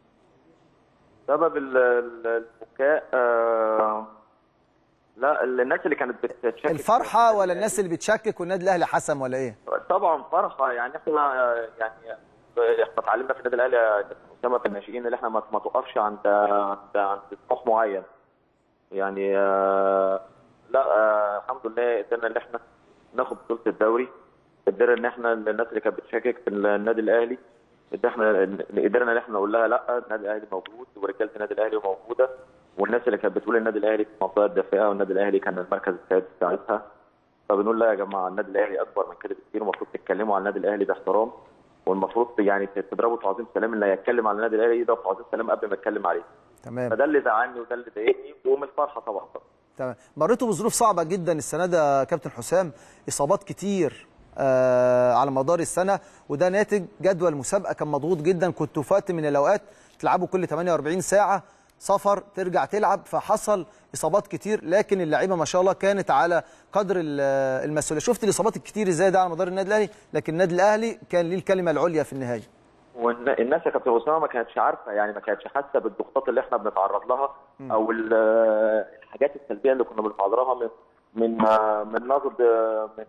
سبب ال- ال- البكاء آه، لا الناس اللي كانت بتشكك الفرحه ولا الناس اللي بتشكك والنادي الاهلي حسم ولا ايه طبعا فرحه يعني احنا يعني احنا اتعلمنا في النادي الاهلي يا كابتن اسامه في الناشئين اللي احنا ما ما توقفش عند عند عند طموح معين يعني آه، لا آه، الحمد لله قدرنا ان احنا ناخد بطوله الدوري قدرنا ان احنا الناس اللي كانت بتشكك في النادي الاهلي ان احنا إن قدرنا ان احنا نقول لها لا النادي الاهلي موجود ورجاله النادي الاهلي موجوده والناس اللي كانت بتقول النادي الاهلي في المنطقه الدافئه والنادي الاهلي كان المركز السادس ساعتها فبنقول لا يا جماعه النادي الاهلي اكبر من كده بكتير والمفروض تتكلموا عن النادي الاهلي باحترام والمفروض يعني تضربوا تعظيم سلام اللي هيتكلم عن النادي الاهلي يضرب تعظيم سلام قبل ما يتكلم عليه تمام فده اللي زعلني وده اللي ضايقني ومن الفرحه طبعا تمام مريتوا بظروف صعبه جدا السنه ده يا كابتن حسام اصابات كتير آه على مدار السنه وده ناتج جدول المسابقه كان مضغوط جدا كنتوا في وقت من الاوقات تلعبوا كل 48 ساعه سفر ترجع تلعب فحصل اصابات كتير لكن اللعيبه ما شاء الله كانت على قدر ال- المسؤوليه شفت الاصابات الكتير ازاي ده على مدار النادي الاهلي لكن النادي الاهلي كان ليه الكلمه العليا في النهايه والناس يا كابتن اسامه ما كانتش عارفه يعني ما كانتش حاسه بالضغوطات اللي احنا بنتعرض لها او ال- الحاجات السلبيه اللي كنا بنتعرض لها من من من نقد من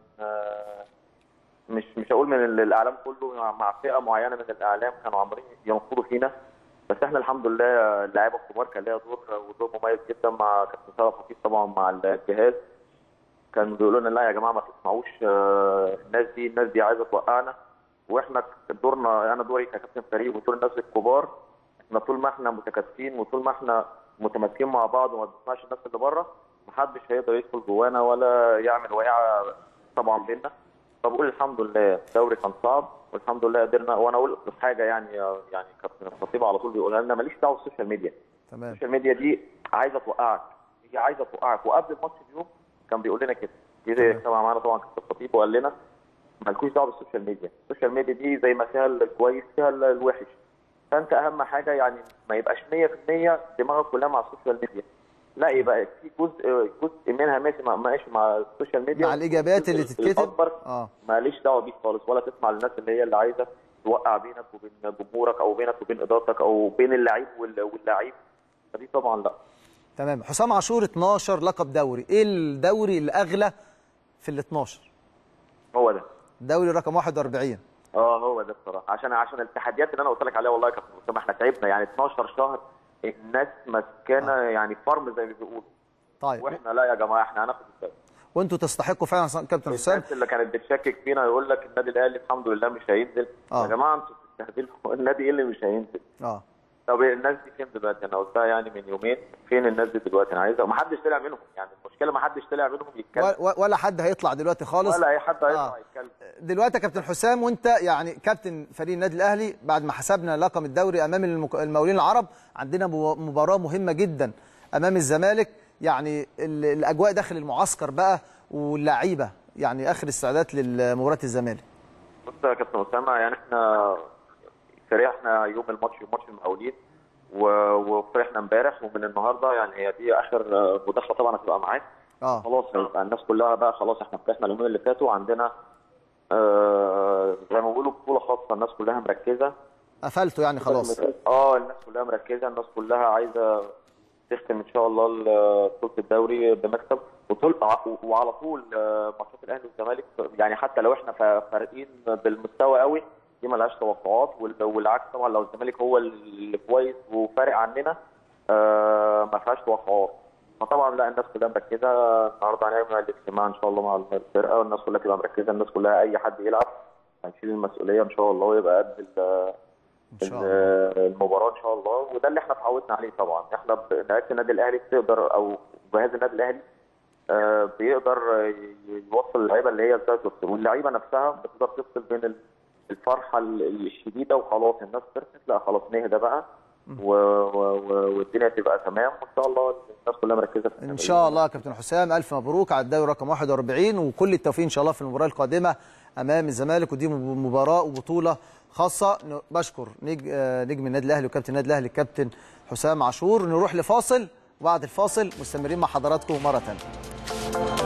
مش مش هقول من الاعلام كله مع- مع فئه معينه من الاعلام كانوا عمالين ينقضوا فينا بس احنا الحمد لله اللعيبه الكبار كان ليها دور ودور مميز جدا مع كابتن سيد خطيب طبعا مع الجهاز كانوا بيقولوا لنا لا يا جماعه ما تسمعوش آه، الناس دي الناس دي عايزه توقعنا واحنا دورنا انا دوري ككابتن فريق ودور الناس الكبار احنا طول ما احنا متكاتفين وطول ما احنا متماسكين مع بعض وما بنسمعش الناس اللي بره محدش هيقدر يدخل جوانا ولا يعمل وقعه طبعا بينا فبقول الحمد لله الدوري كان صعب والحمد لله قدرنا وانا اقول حاجه يعني يعني كابتن الخطيب على طول بيقولها لنا ماليش دعوه بالسوشيال ميديا تمام السوشيال ميديا دي عايزه توقعك هي عايزه توقعك وقبل الماتش بيوم كان بيقول لنا كده جه اجتمع معانا طبعا كابتن الخطيب وقال لنا مالكوش دعوه بالسوشيال ميديا السوشيال ميديا دي زي ما فيها الكويس فيها الوحش فانت اهم حاجه يعني ما يبقاش 100% دماغك كلها مع السوشيال ميديا لا يبقى في جزء جزء منها ماشي مع ماشي مع السوشيال ميديا مع الاجابات اللي تتكتب الأكبر اه ماليش دعوه بيك خالص ولا تسمع للناس اللي هي اللي عايزه توقع بينك وبين جمهورك او بينك وبين ادارتك او بين اللعيب وال- واللعيب فدي طبعا لا تمام حسام عاشور 12 لقب دوري ايه الدوري الاغلى في ال 12 هو ده دوري رقم 41 اه هو ده بصراحه عشان عشان التحديات اللي انا قلت لك عليها والله يا كابتن اسامه احنا تعبنا يعني 12 شهر الناس مسكانه يعني فارم زي ما بيقولوا طيب واحنا لا يا جماعه احنا هناخد الدوري وانتوا تستحقوا فعلا كابتن حسام الناس اللي كانت بتشكك فينا يقول لك النادي الاهلي الحمد لله مش هينزل آه. يا جماعه انتوا بتستهبلوا النادي ايه اللي مش هينزل اه طب الناس دي فين دلوقتي؟ انا قلتها يعني من يومين فين الناس دي دلوقتي؟ انا عايزها ومحدش طلع منهم يعني المشكله محدش طلع منهم يتكلم و- و- ولا حد هيطلع دلوقتي خالص ولا اي حد هيطلع آه. يتكلم دلوقتي يا كابتن حسام وانت يعني كابتن فريق النادي الاهلي بعد ما حسبنا لقب الدوري امام المك- المقاولين العرب عندنا مو- مباراه مهمه جدا امام الزمالك يعني ال- الاجواء داخل المعسكر بقى واللعيبه يعني اخر استعداد لمباراه الزمالك بص يا كابتن اسامه يعني احنا فرحنا يوم الماتش يوم ماتش المقاولين و- وفرحنا امبارح ومن النهارده يعني هي دي اخر آه، مداخله طبعا هتبقى معاك اه خلاص هيبقى الناس كلها بقى خلاص احنا فرحنا اليومين اللي فاتوا عندنا آه زي ما بيقولوا بطوله خاصه الناس كلها مركزه قفلته يعني خلاص اه الناس كلها مركزه الناس كلها عايزه تختم ان شاء الله ال- بطوله الدوري بمكسب وطول وعلى طول آه، ماتشات الاهلي والزمالك يعني حتى لو احنا فا- فارقين بالمستوى قوي دي ملهاش توقعات وال- والعكس طبعا لو الزمالك هو اللي كويس وفارق عننا آه، ما فيهاش توقعات فطبعا لا الناس كلها مركزه النهارده هنعمل الاجتماع ان شاء الله مع الفرقه والناس كلها تبقى مركزه الناس كلها اي حد يلعب هنشيل المسؤوليه ان شاء الله ويبقى قد ال- ان شاء الله المباراه ان شاء الله وده اللي احنا اتعودنا عليه طبعا احنا ب- لعيبه النادي الاهلي بتقدر او جهاز النادي الاهلي آه، بيقدر ي- يوصل اللعيبه اللي هي ازاي تفصل واللعيبه نفسها بتقدر تفصل بين ال- الفرحه ال- الشديده وخلاص الناس فرحت لا خلاص نهدى بقى و... و... و... والدنيا تبقى تمام وان شاء الله الناس كلها مركزه في ان شاء الله يا كابتن حسام الف مبروك على الدوري رقم 41 وكل التوفيق ان شاء الله في المباراه القادمه امام الزمالك ودي مباراه وبطوله خاصه ن- بشكر نج... آه، نجم النادي الاهلي وكابتن النادي الاهلي الكابتن حسام عاشور نروح لفاصل وبعد الفاصل مستمرين مع حضراتكم مره ثانيه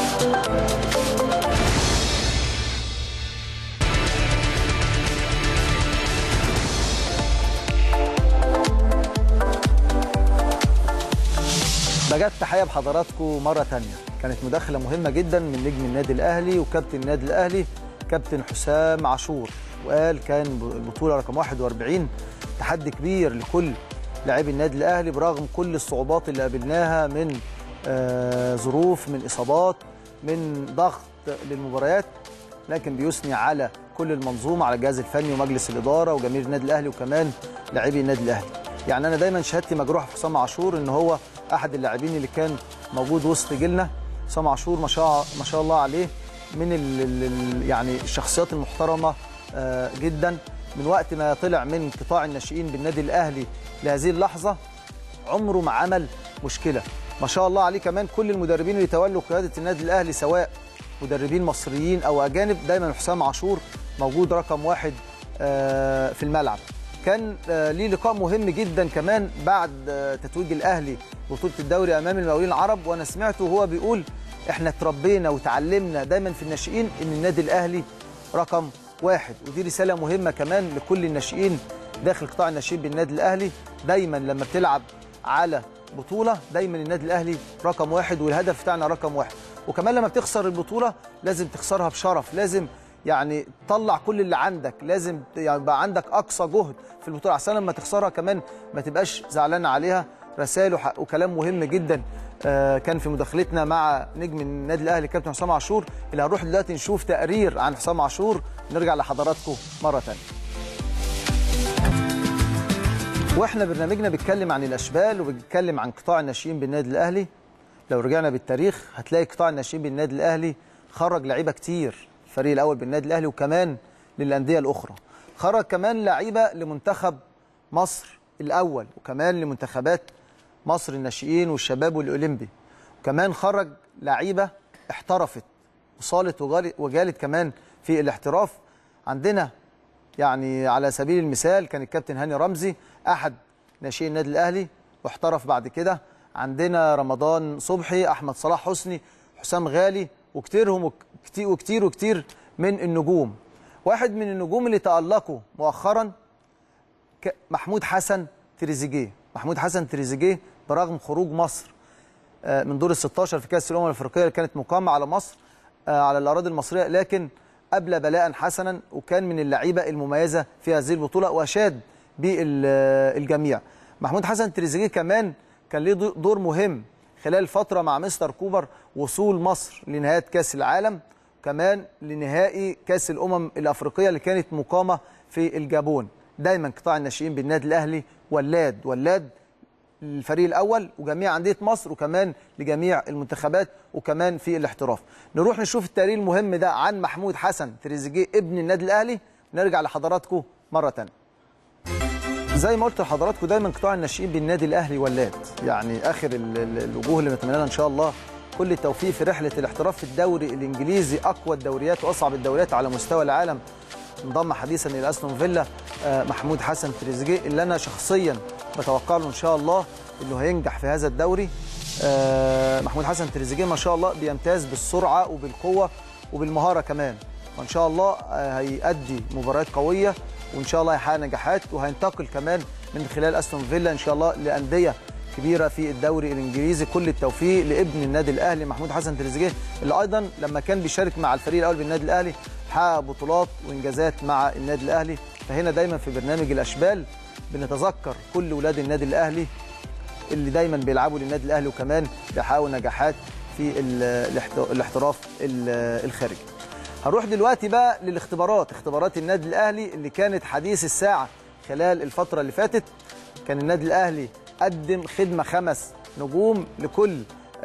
بجد تحيه بحضراتكم مره ثانيه كانت مداخله مهمه جدا من نجم النادي الاهلي وكابتن النادي الاهلي كابتن حسام عاشور وقال كان البطوله رقم 41 تحدي كبير لكل لاعبي النادي الاهلي برغم كل الصعوبات اللي قابلناها من آه، ظروف من اصابات من ضغط للمباريات لكن بيثني على كل المنظومه على الجهاز الفني ومجلس الاداره وجماهير النادي الاهلي وكمان لاعبي النادي الاهلي يعني انا دايما شهادتي مجروحه في حسام عاشور ان هو احد اللاعبين اللي كان موجود وسط جيلنا حسام عاشور ما شاء ما شاء الله عليه من ال ال يعني الشخصيات المحترمه آه جدا من وقت ما طلع من قطاع الناشئين بالنادي الاهلي لهذه اللحظه عمره ما عمل مشكله ما شاء الله عليه كمان كل المدربين اللي تولوا قياده النادي الاهلي سواء مدربين مصريين او اجانب دايما حسام عاشور موجود رقم واحد آه في الملعب كان آه ليه لقاء مهم جدا كمان بعد آه تتويج الاهلي بطوله الدوري امام المقاولين العرب وانا سمعته وهو بيقول احنا اتربينا وتعلمنا دايما في الناشئين ان النادي الاهلي رقم واحد ودي رساله مهمه كمان لكل الناشئين داخل قطاع الناشئين بالنادي الاهلي دايما لما بتلعب على بطوله دايما النادي الاهلي رقم واحد والهدف بتاعنا رقم واحد وكمان لما بتخسر البطوله لازم تخسرها بشرف لازم يعني تطلع كل اللي عندك لازم يعني يبقى عندك اقصى جهد في البطوله عشان لما تخسرها كمان ما تبقاش زعلان عليها رسائل وكلام مهم جدا آه كان في مداخلتنا مع نجم النادي الاهلي كابتن حسام عاشور اللي هنروح دلوقتي نشوف تقرير عن حسام عاشور نرجع لحضراتكم مره ثانيه واحنا برنامجنا بيتكلم عن الاشبال وبيتكلم عن قطاع الناشئين بالنادي الاهلي لو رجعنا بالتاريخ هتلاقي قطاع الناشئين بالنادي الاهلي خرج لعيبه كتير الفريق الاول بالنادي الاهلي وكمان للانديه الاخرى خرج كمان لعيبه لمنتخب مصر الاول وكمان لمنتخبات مصر الناشئين والشباب والاولمبي وكمان خرج لعيبه احترفت وصالت وجالت كمان في الاحتراف عندنا يعني على سبيل المثال كان الكابتن هاني رمزي احد ناشئين النادي الاهلي واحترف بعد كده عندنا رمضان صبحي احمد صلاح حسني حسام غالي وكتيرهم وكتير وكتير وكتير من النجوم واحد من النجوم اللي تالقوا مؤخرا محمود حسن تريزيجيه محمود حسن تريزيجيه برغم خروج مصر من دور ال 16 في كاس الامم الافريقيه اللي كانت مقامه على مصر على الاراضي المصريه لكن أبلى بلاء حسنا وكان من اللعيبه المميزه في هذه البطوله واشاد بالجميع محمود حسن تريزيجيه كمان كان ليه دور مهم خلال فتره مع مستر كوبر وصول مصر لنهايه كاس العالم كمان لنهائي كاس الامم الافريقيه اللي كانت مقامه في الجابون دايما قطاع الناشئين بالنادي الاهلي ولاد ولاد الفريق الاول وجميع انديه مصر وكمان لجميع المنتخبات وكمان في الاحتراف نروح نشوف التقرير المهم ده عن محمود حسن تريزيجيه ابن النادي الاهلي نرجع لحضراتكم مره ثانيه زي ما قلت لحضراتكم دايما قطاع الناشئين بالنادي الاهلي ولاد يعني اخر الوجوه اللي نتمنى لها ان شاء الله كل التوفيق في رحله الاحتراف في الدوري الانجليزي اقوى الدوريات واصعب الدوريات على مستوى العالم انضم حديثا الى استون فيلا محمود حسن تريزيجيه اللي انا شخصيا بتوقع له ان شاء الله انه هينجح في هذا الدوري محمود حسن تريزيجيه ما شاء الله بيمتاز بالسرعه وبالقوه وبالمهاره كمان وان شاء الله هيأدي مباريات قويه وان شاء الله هيحقق نجاحات وهينتقل كمان من خلال استون فيلا ان شاء الله لانديه كبيره في الدوري الانجليزي كل التوفيق لابن النادي الاهلي محمود حسن تريزيجيه اللي ايضا لما كان بيشارك مع الفريق الاول بالنادي الاهلي حقق بطولات وانجازات مع النادي الاهلي فهنا دايما في برنامج الاشبال بنتذكر كل ولاد النادي الاهلي اللي دايما بيلعبوا للنادي الاهلي وكمان بيحققوا نجاحات في الاحتراف الخارجي هنروح دلوقتي بقى للاختبارات اختبارات النادي الاهلي اللي كانت حديث الساعه خلال الفتره اللي فاتت كان النادي الاهلي قدم خدمه خمس نجوم لكل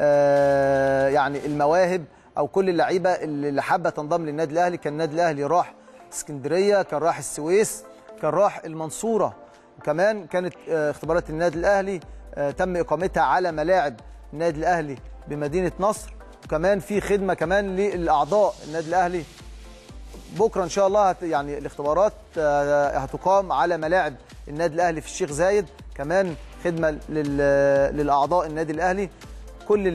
آه يعني المواهب او كل اللعيبه اللي حابه تنضم للنادي الاهلي كان النادي الاهلي راح اسكندريه كان راح السويس كان راح المنصوره وكمان كانت آه اختبارات النادي الاهلي آه تم اقامتها على ملاعب النادي الاهلي بمدينه نصر وكمان في خدمه كمان للاعضاء النادي الاهلي بكره ان شاء الله هت يعني الاختبارات هتقام على ملاعب النادي الاهلي في الشيخ زايد كمان خدمه للاعضاء النادي الاهلي كل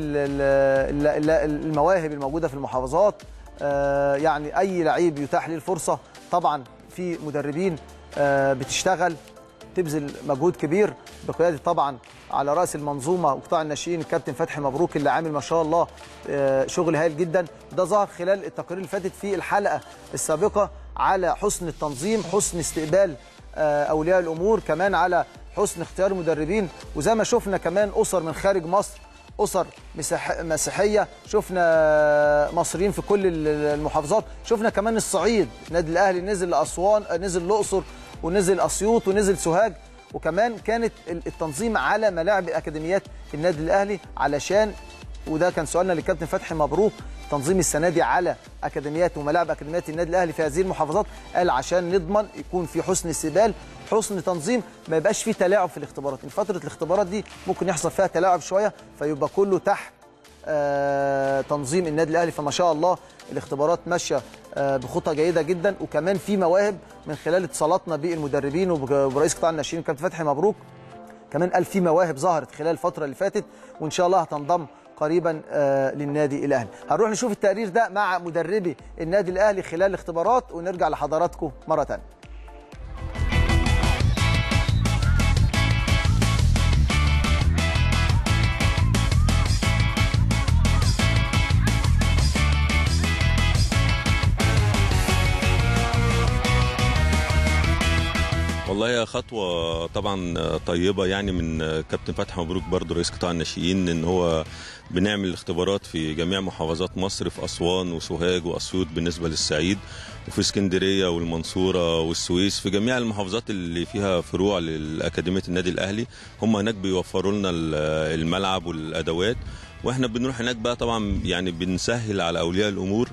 المواهب الموجوده في المحافظات يعني اي لعيب يتاح ليه الفرصه طبعا في مدربين بتشتغل تبذل مجهود كبير بقياده طبعا على راس المنظومه وقطاع الناشئين الكابتن فتحي مبروك اللي عامل ما شاء الله شغل هايل جدا ده ظهر خلال التقارير اللي فاتت في الحلقه السابقه على حسن التنظيم حسن استقبال اولياء الامور كمان على حسن اختيار المدربين وزي ما شفنا كمان اسر من خارج مصر اسر مسيح- مسيحيه شفنا مصريين في كل ال- المحافظات شفنا كمان الصعيد النادي الاهلي نزل لاسوان آه، نزل الاقصر ونزل اسيوط ونزل سوهاج وكمان كانت ال- التنظيم على ملاعب اكاديميات النادي الاهلي علشان وده كان سؤالنا للكابتن فتحي مبروك تنظيم السنه دي على اكاديميات وملاعب اكاديميات النادي الاهلي في هذه المحافظات قال عشان نضمن يكون في حسن استقبال حسن تنظيم ما يبقاش فيه تلاعب في الاختبارات إن فتره الاختبارات دي ممكن يحصل فيها تلاعب شويه فيبقى كله تحت آه، تنظيم النادي الاهلي فما شاء الله الاختبارات ماشيه آه، بخطى جيده جدا وكمان في مواهب من خلال اتصالاتنا بالمدربين وب- وبرئيس قطاع الناشئين كابتن فتحي مبروك كمان قال في مواهب ظهرت خلال الفتره اللي فاتت وان شاء الله هتنضم قريبا آه، للنادي الاهلي هنروح نشوف التقرير ده مع مدربي النادي الاهلي خلال الاختبارات ونرجع لحضراتكم مره ثانيه والله هي خطوة طبعا طيبة يعني من كابتن فتحي مبروك برضو رئيس قطاع الناشئين ان هو بنعمل اختبارات في جميع محافظات مصر في أسوان وسوهاج وأسيوط بالنسبة للصعيد وفي اسكندرية والمنصورة والسويس في جميع المحافظات اللي فيها فروع لأكاديمية النادي الأهلي هم هناك بيوفروا لنا الملعب والأدوات واحنا بنروح هناك بقى طبعا يعني بنسهل على اولياء الامور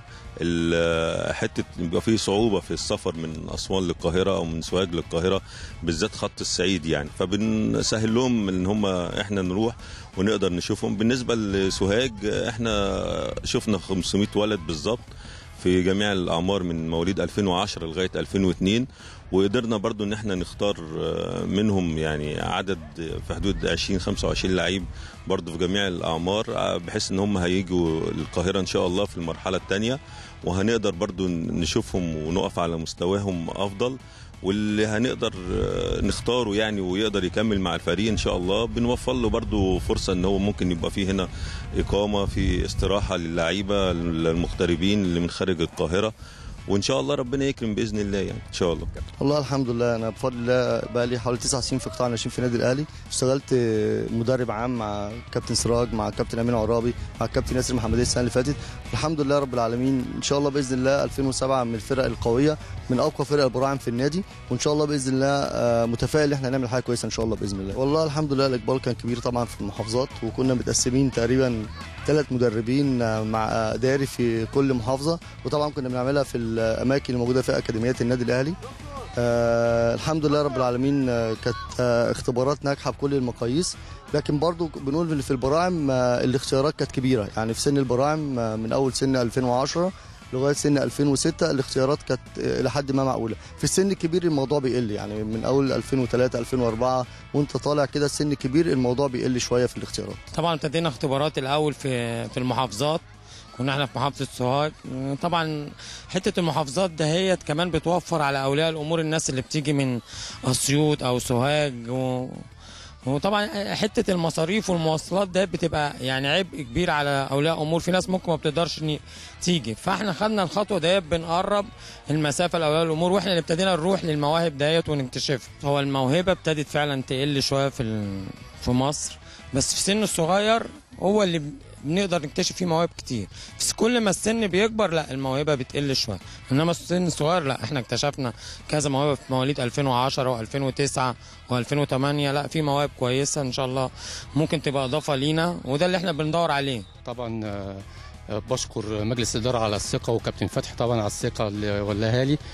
ال- حته بيبقى فيه صعوبه في السفر من اسوان للقاهره او من سوهاج للقاهره بالذات خط الصعيد يعني فبنسهل لهم ان هم احنا نروح ونقدر نشوفهم بالنسبه لسوهاج احنا شفنا 500 ولد بالظبط في جميع الاعمار من مواليد 2010 لغايه 2002 وقدرنا برضو ان احنا نختار آه، منهم يعني عدد في حدود 20 25 لعيب برضو في جميع الاعمار آه، بحيث ان هم هيجوا القاهره ان شاء الله في المرحله الثانيه وهنقدر برضو نشوفهم ونقف على مستواهم افضل واللي هنقدر آه، نختاره يعني ويقدر يكمل مع الفريق ان شاء الله بنوفر له برضو فرصه ان هو ممكن يبقى فيه هنا اقامه في استراحه للعيبه المغتربين اللي من خارج القاهره وان شاء الله ربنا يكرم باذن الله يعني ان شاء الله والله الحمد لله انا بفضل الله بقى لي حوالي تسع سنين في قطاع الناشئين في النادي الاهلي اشتغلت مدرب عام مع كابتن سراج مع كابتن امين عرابي مع كابتن ياسر محمديه السنه اللي فاتت الحمد لله رب العالمين ان شاء الله باذن الله 2007 من الفرق القويه من اقوى فرق البراعم في النادي وان شاء الله باذن الله آه، متفائل ان احنا نعمل حاجه كويسه ان شاء الله باذن الله والله الحمد لله الاقبال كان كبير طبعا في المحافظات وكنا متقسمين تقريبا ثلاث مدربين آه، مع اداري في كل محافظه وطبعا كنا بنعملها في الاماكن الموجوده في اكاديميات النادي الاهلي آه الحمد لله رب العالمين آه كانت آه اختبارات ناجحه بكل المقاييس لكن برضو بنقول إن في البراعم آه الاختيارات كانت كبيره يعني في سن البراعم آه من اول سن 2010 لغايه سن 2006 الاختيارات كانت آه، الى حد ما معقوله في السن الكبير الموضوع بيقل يعني من اول 2003 2004 وانت طالع كده السن الكبير الموضوع بيقل شويه في الاختيارات طبعا ابتدينا اختبارات الاول في في المحافظات كنا احنا في محافظه سوهاج طبعا حته المحافظات دهيت كمان بتوفر على اولياء الامور الناس اللي بتيجي من اسيوط او سوهاج و... وطبعا حته المصاريف والمواصلات ده بتبقى يعني عبء كبير على اولياء امور في ناس ممكن ما بتقدرش إن تيجي فاحنا خدنا الخطوه ديت بنقرب المسافه لاولياء الامور واحنا اللي ابتدينا نروح للمواهب ديت ونكتشفها هو الموهبه ابتدت فعلا تقل شويه في ال... في مصر بس في سن الصغير هو اللي بنقدر نكتشف فيه مواهب كتير بس كل ما السن بيكبر لا الموهبه بتقل شويه انما السن الصغير لا احنا اكتشفنا كذا موهبه في مواليد 2010 و2009 و2008 لا في مواهب كويسه ان شاء الله ممكن تبقى اضافه لينا وده اللي احنا بندور عليه طبعا آه، آه، بشكر مجلس الإدارة على الثقة وكابتن فتحي طبعا على الثقة اللي ولاها لي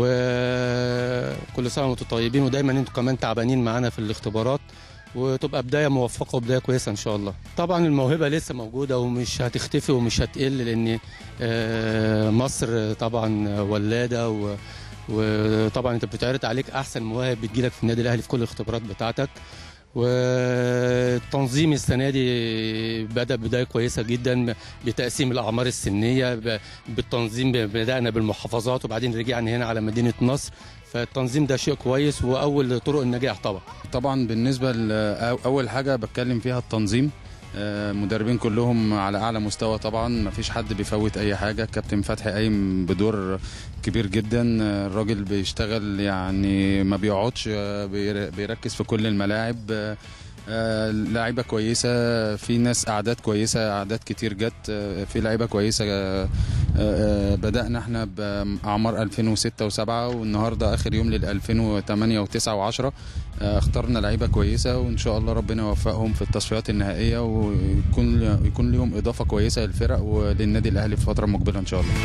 وكل سنة وانتم طيبين ودايما انتم كمان تعبانين معانا في الاختبارات وتبقى بداية موفقة وبداية كويسة إن شاء الله طبعا الموهبة لسه موجودة ومش هتختفي ومش هتقل لأن آه، مصر طبعا ولادة و وطبعا انت بتعرض عليك احسن مواهب بتجيلك في النادي الاهلي في كل الاختبارات بتاعتك والتنظيم السنه دي بدا بدايه كويسه جدا بتقسيم الاعمار السنيه ب- بالتنظيم بدانا بالمحافظات وبعدين رجعنا هنا على مدينه نصر فالتنظيم ده شيء كويس واول طرق النجاح طبعا طبعا بالنسبه لاول حاجه بتكلم فيها التنظيم آه، المدربين كلهم على اعلى مستوى طبعا ما فيش حد بيفوت اي حاجه كابتن فتحي قايم بدور كبير جدا آه، الراجل بيشتغل يعني ما بيقعدش آه، بير- بيركز في كل الملاعب آه، آه، لعيبه كويسه في ناس اعداد كويسه اعداد كتير جت آه، في لعيبه كويسه آه، آه، بدانا احنا باعمار 2006 و7 والنهارده اخر يوم لل 2008 و9 و10 اخترنا لعيبه كويسه وان شاء الله ربنا يوفقهم في التصفيات النهائيه ويكون يكون لهم اضافه كويسه للفرق وللنادي الاهلي في الفتره المقبله ان شاء الله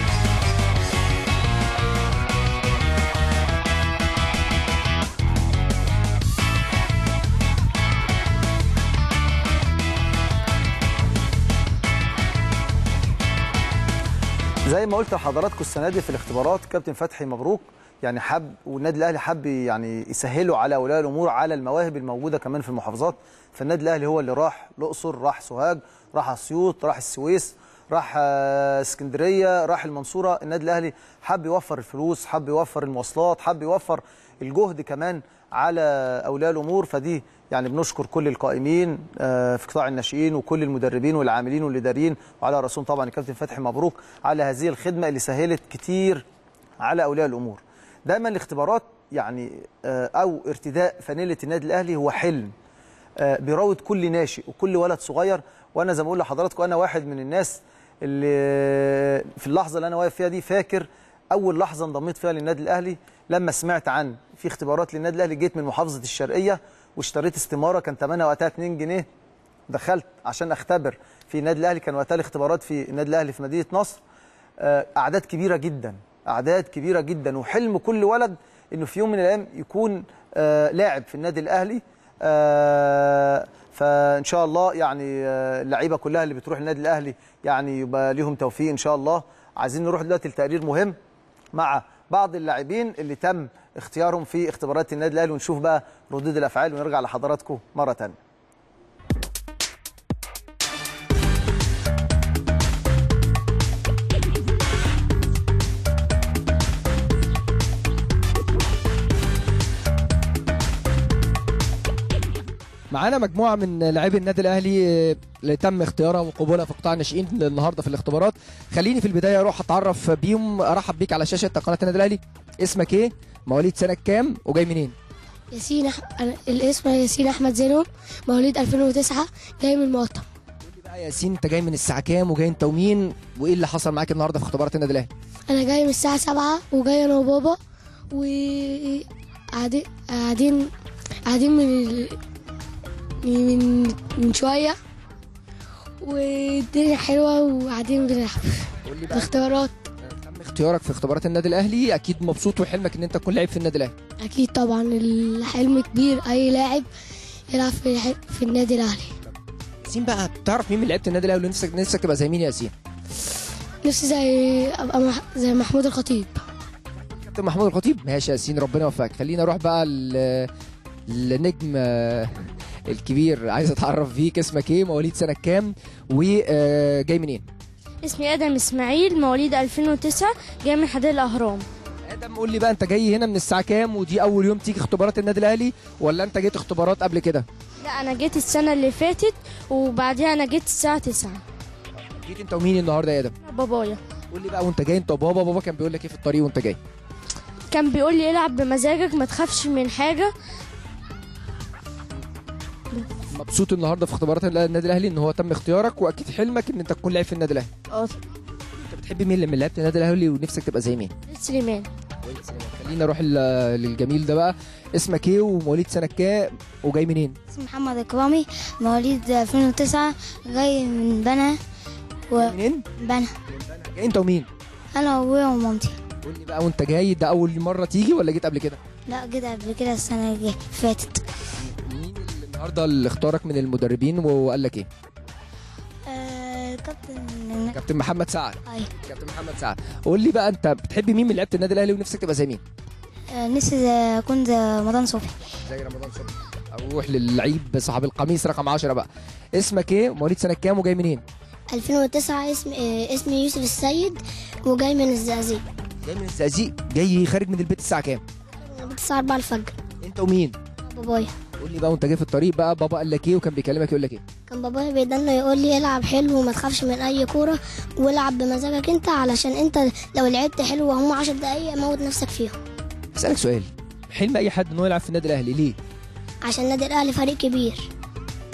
زي ما قلت لحضراتكم السنه دي في الاختبارات كابتن فتحي مبروك يعني حب والنادي الاهلي حب يعني يسهلوا على اولياء الامور على المواهب الموجوده كمان في المحافظات فالنادي الاهلي هو اللي راح الاقصر راح سوهاج راح اسيوط راح السويس راح آه، اسكندريه راح المنصوره النادي الاهلي حب يوفر الفلوس حب يوفر المواصلات حب يوفر الجهد كمان على اولياء الامور فدي يعني بنشكر كل القائمين آه، في قطاع الناشئين وكل المدربين والعاملين والاداريين وعلى راسهم طبعا الكابتن فتحي مبروك على هذه الخدمه اللي سهلت كتير على اولياء الامور دايما الاختبارات يعني آه، او ارتداء فانيله النادي الاهلي هو حلم آه، بيراود كل ناشئ وكل ولد صغير وانا زي ما بقول لحضراتكم انا واحد من الناس اللي في اللحظه اللي انا واقف فيها دي فاكر اول لحظه انضميت فيها للنادي الاهلي لما سمعت عن في اختبارات للنادي الاهلي جيت من محافظه الشرقيه واشتريت استماره كان ثمنها وقتها 2 جنيه دخلت عشان اختبر في النادي الاهلي كان وقتها الاختبارات في النادي الاهلي في مدينه نصر آه، اعداد كبيره جدا اعداد كبيره جدا وحلم كل ولد انه في يوم من الايام يكون آه، لاعب في النادي الاهلي آه، فان شاء الله يعني آه، اللعيبه كلها اللي بتروح النادي الاهلي يعني يبقى ليهم توفيق ان شاء الله عايزين نروح دلوقتي لتقرير مهم مع بعض اللاعبين اللي تم اختيارهم في اختبارات النادي الاهلي ونشوف بقى ردود الافعال ونرجع لحضراتكم مره ثانيه معانا مجموعه من لاعبي النادي الاهلي آه، اللي تم اختيارها وقبولها في قطاع الناشئين النهارده في الاختبارات خليني في البدايه اروح اتعرف بيهم ارحب بيك على شاشه قناه النادي الاهلي اسمك ايه مواليد سنه كام وجاي منين ياسين أح... أنا الاسم ياسين احمد زينو مواليد 2009 جاي من المقطم قول لي بقى يا ياسين انت جاي من الساعه كام وجاي انت ومين وايه اللي حصل معاك النهارده في اختبارات النادي الاهلي انا جاي من الساعه 7 وجاي انا وبابا و قاعدين قاعدين قاعدين من ال... من من شويه والدنيا حلوه وقاعدين بنلعب قول لي بقى الاختيارات تم اختيارك في اختبارات النادي الاهلي اكيد مبسوط وحلمك ان انت تكون لعيب في النادي الاهلي اكيد طبعا الحلم كبير اي لاعب يلعب في الح- في النادي الاهلي ياسين بقى تعرف مين من لعيبه النادي الاهلي ونفسك نفسك تبقى زي مين يا ياسين نفسي زي ابقى مح... زي محمود الخطيب كابتن محمود الخطيب ماشي يا ياسين ربنا يوفقك خلينا اروح بقى ل- للنجم آه، الكبير عايز اتعرف بيك اسمك ايه مواليد سنه كام وجاي منين اسمي ادم اسماعيل مواليد 2009 جاي من حدائق الاهرام ادم قول لي بقى انت جاي هنا من الساعه كام ودي اول يوم تيجي اختبارات النادي الاهلي ولا انت جيت اختبارات قبل كده لا انا جيت السنه اللي فاتت وبعديها انا جيت الساعه 9 جيت انت ومين النهارده يا ادم بابايا قول لي بقى وانت جاي انت وبابا بابا كان بيقول لك ايه في الطريق وانت جاي كان بيقول لي العب بمزاجك ما تخافش من حاجه مبسوط النهارده في اختبارات النادي الاهلي ان هو تم اختيارك واكيد حلمك ان انت تكون لاعب في النادي الاهلي اه انت بتحب مين من لعيبه النادي الاهلي ونفسك تبقى زي مين سليمان خلينا نروح ل- للجميل ده بقى اسمك ايه ومواليد سنه كام وجاي منين اسمي محمد اكرامي مواليد 2009 جاي من بنا و منين بنا جاي انت ومين انا وابويا ومامتي قول لي بقى وانت جاي ده اول مره تيجي ولا جيت قبل كده لا جيت قبل كده السنه اللي فاتت مين اللي النهارده اللي اختارك من المدربين وقال لك ايه آه كابتن كابتن محمد سعد اي كابتن محمد سعد قول لي بقى انت بتحب مين من لعيبه النادي الاهلي ونفسك تبقى زي مين آه نفسي زي- اكون زي رمضان صبحي زي رمضان صبحي اروح للعيب صاحب القميص رقم 10 بقى اسمك ايه مواليد سنه كام وجاي منين 2009 اسم آه اسمي يوسف السيد وجاي من الزقازيق جاي من الزقازيق جاي خارج من البيت الساعه كام الساعه 4 الفجر انت ومين بابايا قول لي بقى وانت جاي في الطريق بقى بابا قال لك ايه وكان بيكلمك يقول لك ايه كان بابايا بيدلنا يقول لي العب حلو وما تخافش من اي كوره والعب بمزاجك انت علشان انت لو لعبت حلو وهم 10 دقايق موت نفسك فيهم اسالك سؤال حلم اي حد ان هو يلعب في النادي الاهلي ليه عشان النادي الاهلي فريق كبير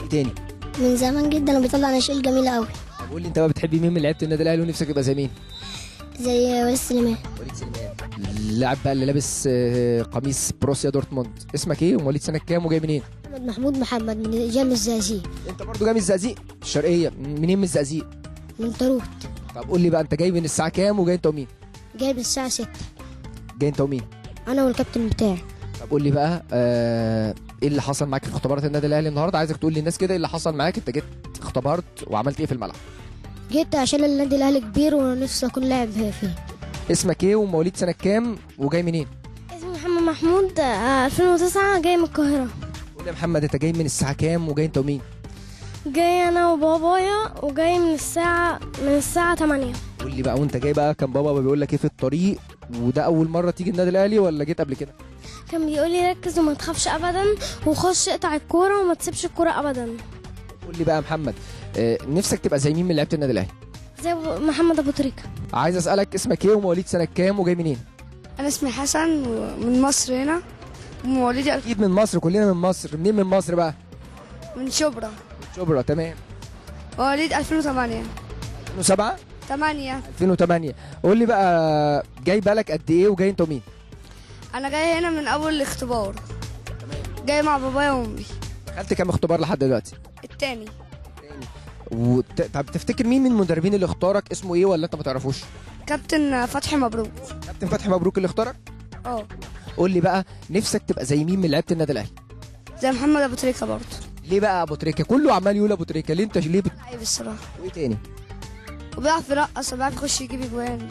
تاني من زمان جدا وبيطلع ناشئين جميله قوي طب قول لي انت بقى بتحب مين من لعيبه النادي الاهلي ونفسك تبقى زي مين زي وليد سليمان وليد سليمان اللاعب بقى اللي لابس آه، قميص بروسيا دورتموند اسمك ايه ومواليد سنه كام وجاي منين محمد محمود محمد من جامع الزقازيق انت برضو جاي من الزقازيق الشرقيه منين من الزقازيق من طروت طب قول لي بقى انت جاي من الساعه كام وجاي انت ومين جايب الساعه 6 جاي انت ومين انا والكابتن بتاعي طب قول لي بقى آه ايه اللي حصل معاك في اختبارات النادي الاهلي النهارده عايزك تقول للناس كده ايه اللي حصل معاك انت جيت اختبرت وعملت ايه في الملعب جيت عشان النادي الاهلي كبير ونفسي اكون لاعب فيه اسمك ايه ومواليد سنه كام وجاي منين اسمي محمد محمود آه، 2009 جاي من القاهرة قول لي يا محمد انت جاي من الساعه كام وجاي انت ومين جاي انا وبابايا وجاي من الساعة من الساعة 8 قول لي بقى وانت جاي بقى كان بابا بيقول لك ايه في الطريق وده اول مره تيجي النادي الاهلي ولا جيت قبل كده كان بيقول لي ركز وما تخافش ابدا وخش اقطع الكورة وما تسيبش الكورة ابدا قول لي بقى يا محمد آه نفسك تبقى زي مين من لعيبه النادي الاهلي زي أبو- محمد ابو تريكة عايز اسالك اسمك ايه ومواليد سنه كام وجاي منين انا اسمي حسن ومن مصر هنا ومواليدي اكيد من مصر كلنا من مصر منين من مصر بقى من شبرا شبرا تمام مواليد 2008 2007 8 2008 قول لي بقى جاي بالك قد ايه وجاي انت ومين انا جاي هنا من اول الاختبار جاي مع بابايا وامي دخلت كام اختبار لحد دلوقتي التاني وت... طب تفتكر مين من المدربين اللي اختارك اسمه ايه ولا انت ما تعرفوش كابتن فتحي مبروك كابتن فتحي مبروك اللي اختارك اه قول لي بقى نفسك تبقى زي مين من لعيبه النادي الاهلي زي محمد ابو تريكه برضه ليه بقى ابو تريكه كله عمال يقول ابو تريكه ليه انت ليه بت... لعيب الصراحه وايه تاني وبيعرف يرقص وبيعرف يخش يجيب اجوان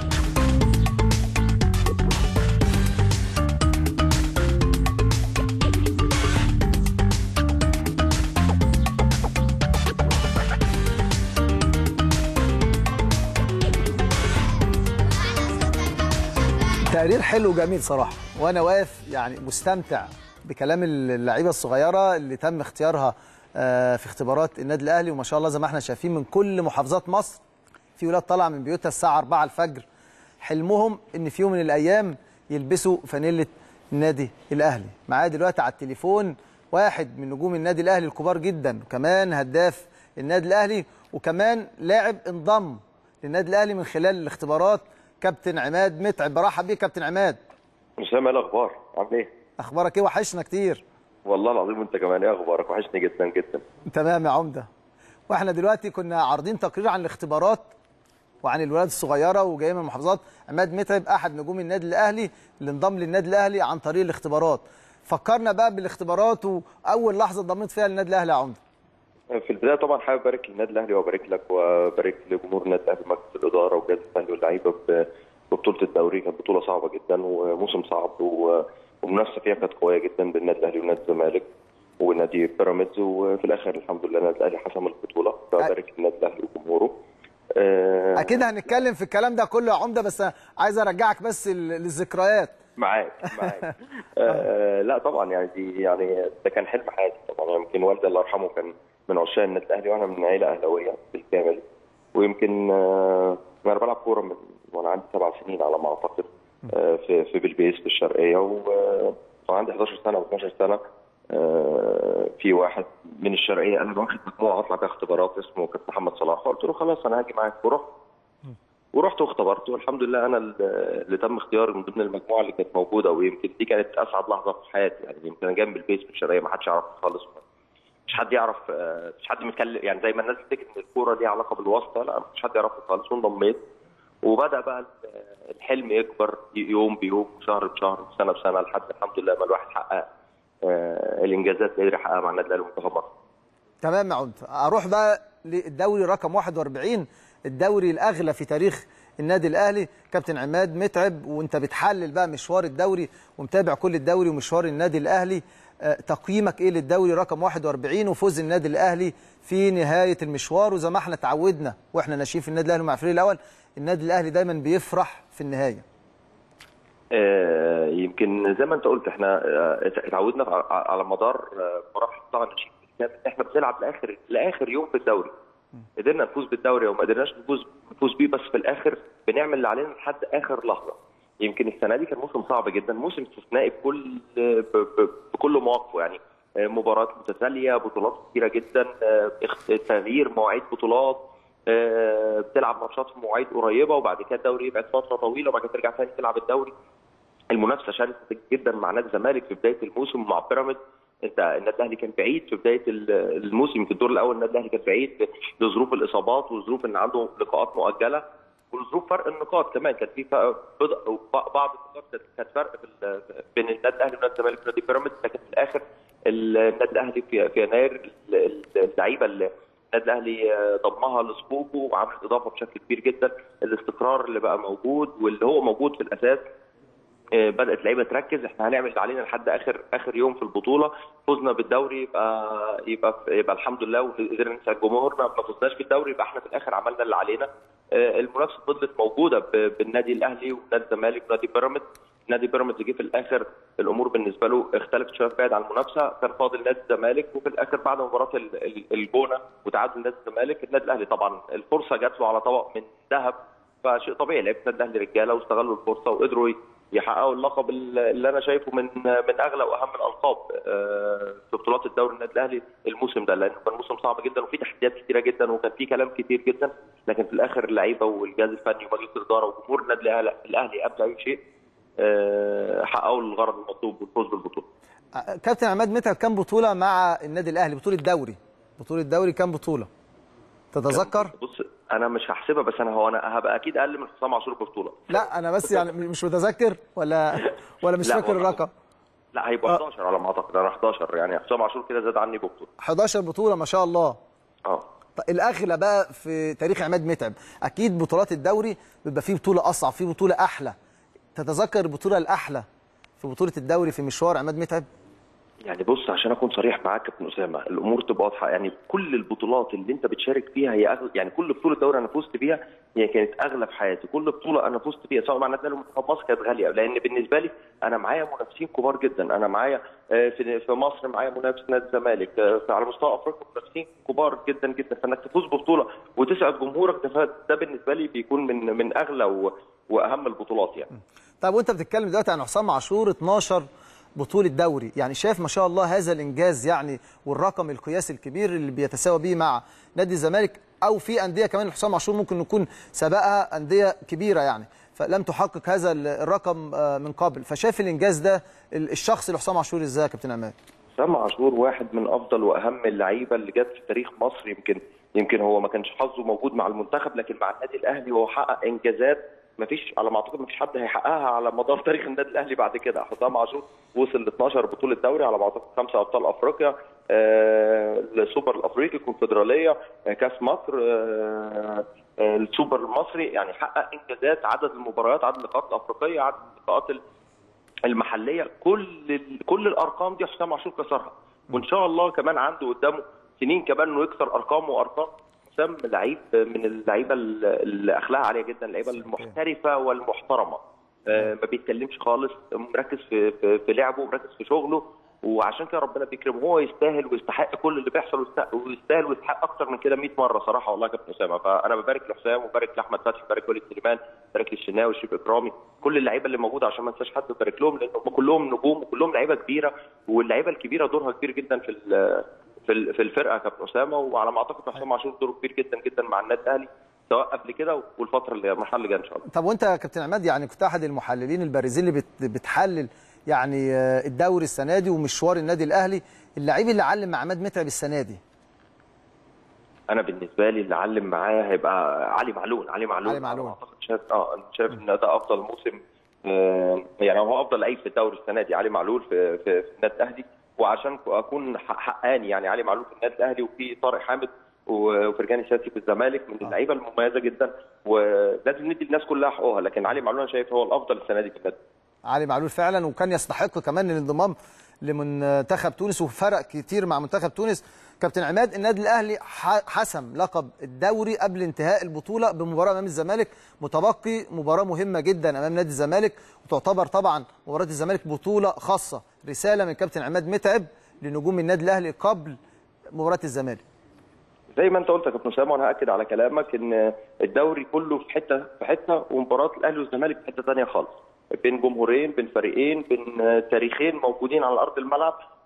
تقرير حلو وجميل صراحه وانا واقف يعني مستمتع بكلام اللعيبه الصغيره اللي تم اختيارها آه، في اختبارات النادي الاهلي وما شاء الله زي ما احنا شايفين من كل محافظات مصر في ولاد طالعه من بيوتها الساعه 4 الفجر حلمهم ان في يوم من الايام يلبسوا فانيله النادي الاهلي معايا دلوقتي على التليفون واحد من نجوم النادي الاهلي الكبار جدا وكمان هداف النادي الاهلي وكمان لاعب انضم للنادي الاهلي من خلال الاختبارات كابتن عماد متعب برحب بيك كابتن عماد اسامه ايه الاخبار عامل ايه اخبارك ايه وحشنا كتير والله العظيم وانت كمان ايه اخبارك وحشني جدا جدا تمام يا عمده واحنا دلوقتي كنا عارضين تقرير عن الاختبارات وعن الولاد الصغيره وجايه من المحافظات عماد متعب احد نجوم النادي الاهلي اللي انضم للنادي الاهلي عن طريق الاختبارات فكرنا بقى بالاختبارات واول لحظه انضميت فيها للنادي الاهلي يا عمده في البدايه طبعا حابب ابارك للنادي الاهلي وابارك لك وابارك لجمهور النادي الاهلي ومجلس الاداره والجهاز الفني واللعيبه ب- ببطوله الدوري كانت بطوله صعبه جدا وموسم صعب و- والمنافسه فيها كانت قويه جدا بين النادي الاهلي ونادي الزمالك ونادي بيراميدز وفي الاخر الحمد لله النادي الاهلي حسم البطوله فابارك للنادي الاهلي وجمهوره آه، اكيد هنتكلم في الكلام ده كله يا عمده بس عايز ارجعك بس لل- للذكريات معاك معاك آه لا طبعا يعني دي يعني ده كان حلم حياتي طبعا يمكن والدي الله يرحمه كان من عشاق النادي الاهلي وانا من عيله اهلاويه بالكامل ويمكن آه انا بلعب كوره من وانا عندي سبع سنين على ما اعتقد آه في في بلبيس في الشرقيه و- وعندي 11 سنه و12 سنه آه في واحد من الشرقيه انا واخد مجموعه اطلع بيها اختبارات اسمه كابتن محمد صلاح فقلت له خلاص انا هاجي معاك ورحت ورحت واختبرت والحمد لله انا اللي تم اختياري من ضمن المجموعه اللي كانت موجوده ويمكن دي كانت اسعد لحظه في حياتي يعني يمكن انا جنب البيت في الشرقيه ما حدش يعرف خالص مش حد يعرف آه، مش حد متكلم يعني زي ما الناس بتفتكر ان الكوره ليها علاقه بالواسطه لا مش حد يعرفها خالص وانضميت وبدا بقى ال- الحلم يكبر يوم بيوم شهر بشهر سنه بسنه لحد الحمد لله ما الواحد حقق آه، الانجازات اللي قدر يحققها مع النادي الاهلي ومنتخب مصر تمام يا عمده اروح بقى للدوري رقم 41 الدوري الاغلى في تاريخ النادي الاهلي كابتن عماد متعب وانت بتحلل بقى مشوار الدوري ومتابع كل الدوري ومشوار النادي الاهلي آه، تقييمك ايه للدوري رقم 41 وفوز النادي الاهلي في نهايه المشوار وزي ما احنا اتعودنا واحنا ناشئين في النادي الاهلي مع الفريق الاول النادي الاهلي دايما بيفرح في النهايه آه، يمكن زي ما انت قلت احنا آه، اتعودنا على- على مدار آه، مراحل قطاع الناشئين بالكامل احنا بنلعب لاخر لاخر يوم في الدوري قدرنا نفوز بالدوري او ما قدرناش نفوز نفوز بيه بس في الاخر بنعمل اللي علينا لحد اخر لحظه يمكن السنه دي كان موسم صعب جدا موسم استثنائي بكل ب- ب- بكل مواقفه يعني آه، مباريات متتاليه بطولات كتيره جدا آه، اخت- تغيير مواعيد بطولات آه، بتلعب ماتشات في مواعيد قريبه وبعد كده الدوري يبعد فتره طويله وبعد كده ترجع تاني تلعب الدوري المنافسه شرسه جدا مع نادي الزمالك في بدايه الموسم مع بيراميدز انت النادي الاهلي كان بعيد في بدايه ال- الموسم في الدور الاول النادي الاهلي كان بعيد لظروف الاصابات وظروف ان عنده لقاءات مؤجله وظروف فرق النقاط كمان كان في فرق- بض- بعض النقاط كانت- كانت فرق في ال- بين النادي الاهلي ونادي الزمالك ونادي بيراميدز لكن في الاخر النادي الاهلي في في يناير ال- ال- اللعيبه اللي النادي الاهلي آه، ضمها لصفوفه وعملت اضافه بشكل كبير جدا الاستقرار اللي بقى موجود واللي هو موجود في الاساس آه، بدات اللعيبه تركز احنا هنعمل اللي علينا لحد اخر اخر يوم في البطوله فزنا بالدوري يبقى يبقى يبقى الحمد لله وقدرنا نسعد جمهورنا ما فزناش بالدوري يبقى احنا في الاخر عملنا اللي علينا آه، المنافسه فضلت موجوده ب- بالنادي الاهلي ونادي الزمالك ونادي بيراميدز نادي بيراميدز جه في الاخر الامور بالنسبه له اختلفت شويه بعد عن المنافسه كان فاضل نادي الزمالك وفي الاخر بعد مباراه ال- ال- الجونه وتعادل نادي الزمالك النادي الاهلي طبعا الفرصه جات له على طبق من ذهب فشيء طبيعي لعيبه النادي الاهلي رجاله واستغلوا الفرصه وقدروا يحققوا اللقب اللي انا شايفه من من اغلى واهم الالقاب آه، في بطولات الدوري النادي الاهلي الموسم ده لانه كان موسم صعب جدا وفي تحديات كتيره جدا وكان في كلام كتير جدا لكن في الاخر اللعيبه والجهاز الفني ومجلس الاداره وجمهور النادي الأهلي- الاهلي قبل اي شيء آه، حققوا الغرض المطلوب والفوز بالبطوله آه، كابتن عماد متعب كام بطوله مع النادي الاهلي بطوله دوري بطوله دوري كام بطوله تتذكر بص انا مش هحسبها بس انا هو انا هبقى اكيد اقل من حسام عاشور ببطوله لا انا بس يعني مش متذكر ولا ولا مش لا، فاكر هو- الرقم لا هيبقى 11 على ما اعتقد انا 11 يعني حسام عاشور كده زاد عني ببطوله 11 بطوله ما شاء الله اه طيب الاغلى بقى في تاريخ عماد متعب اكيد بطولات الدوري بيبقى فيه بطوله اصعب فيه بطوله احلى تتذكر البطوله الاحلى في بطوله الدوري في مشوار عماد متعب يعني بص عشان اكون صريح معاك يا ابن اسامه الامور تبقى واضحه يعني كل البطولات اللي انت بتشارك فيها هي أغل... يعني كل بطوله دوري انا فزت بيها هي كانت اغلى في حياتي كل بطوله انا فزت بيها سواء مع النادي الاهلي ومنتخب مصر كانت غاليه لان بالنسبه لي انا معايا منافسين كبار جدا انا معايا آه، في في مصر معايا منافس نادي الزمالك آه، على مستوى افريقيا منافسين كبار جدا جدا فانك تفوز ببطوله وتسعد جمهورك ده, ده بالنسبه لي بيكون من من اغلى و... واهم البطولات يعني طيب وانت بتتكلم دلوقتي عن حسام عاشور 12 بطولة دوري يعني شايف ما شاء الله هذا الإنجاز يعني والرقم القياسي الكبير اللي بيتساوى به مع نادي الزمالك أو في أندية كمان حسام عاشور ممكن يكون سبقها أندية كبيرة يعني فلم تحقق هذا الرقم آه، من قبل فشايف الإنجاز ده الشخص لحسام عاشور إزاي يا كابتن عماد؟ حسام عاشور واحد من افضل واهم اللعيبه اللي جت في تاريخ مصر يمكن يمكن هو ما كانش حظه موجود مع المنتخب لكن مع النادي الاهلي هو حقق انجازات ما فيش على ما اعتقد ما فيش حد هيحققها على مدار تاريخ النادي الاهلي بعد كده حسام عاشور وصل ل 12 بطوله دوري على ما اعتقد خمسه ابطال افريقيا آه، السوبر الافريقي الكونفدراليه آه، كاس مصر آه، آه، السوبر المصري يعني حقق انجازات عدد المباريات عدد اللقاءات الافريقيه عدد اللقاءات ال- المحليه كل ال- كل الارقام دي حسام عاشور كسرها وان شاء الله كمان عنده قدامه سنين كمان انه يكسر ارقامه وارقام حسام لعيب من اللعيبه ال- اللي اخلاقها عاليه جدا اللعيبه المحترفه والمحترمه آه، ما بيتكلمش خالص مركز في في, في لعبه مركز في شغله وعشان كده ربنا بيكرمه هو يستاهل ويستحق كل اللي بيحصل ويست- ويستاهل ويستحق اكتر من كده 100 مره صراحه والله يا كابتن اسامه فانا ببارك لحسام وبارك لاحمد فتحي وبارك لوليد سليمان ببارك للشناوي والشريف اكرامي كل اللعيبه اللي موجوده عشان ما انساش حد ببارك لهم لان هم كلهم نجوم وكلهم لعيبه كبيره واللعيبه الكبيره دورها كبير جدا في ال- في ال- في الفرقه يا كابتن اسامه وعلى ما اعتقد حسام عاشور دوره كبير جدا جدا مع النادي الاهلي سواء قبل كده والفتره اللي المرحله اللي جايه ان شاء الله طب وانت يا كابتن عماد يعني كنت احد المحللين البارزين اللي بت- بتحلل يعني آه، الدوري السنه دي ومشوار النادي الاهلي اللعيب اللي علم مع عماد متعب السنه دي انا بالنسبه لي اللي علم معايا هيبقى علي معلول علي معلول علي معلول. اعتقد شايف اه أنا شايف ان ده افضل موسم آه، يعني هو افضل لعيب في الدوري السنه دي علي معلول في في, في النادي الاهلي وعشان اكون حق- حقاني يعني علي معلول في النادي الاهلي وفي طارق حامد و- وفرجاني ساسي في الزمالك من اللعيبه المميزه جدا ولازم ندي الناس كلها حقوقها لكن علي معلول انا شايف هو الافضل السنه دي في النادي علي معلول فعلا وكان يستحق كمان الانضمام لمنتخب تونس وفرق كتير مع منتخب تونس كابتن عماد النادي الاهلي ح- حسم لقب الدوري قبل انتهاء البطوله بمباراه امام الزمالك متبقي مباراه مهمه جدا امام نادي الزمالك وتعتبر طبعا مباراه الزمالك بطوله خاصه رساله من كابتن عماد متعب لنجوم النادي الاهلي قبل مباراه الزمالك زي ما انت قلت يا كابتن اسامه وانا هاكد على كلامك ان الدوري كله في حته في حته ومباراه الاهلي والزمالك في حته ثانيه خالص بين جمهورين بين فريقين بين تاريخين موجودين على ارض الملعب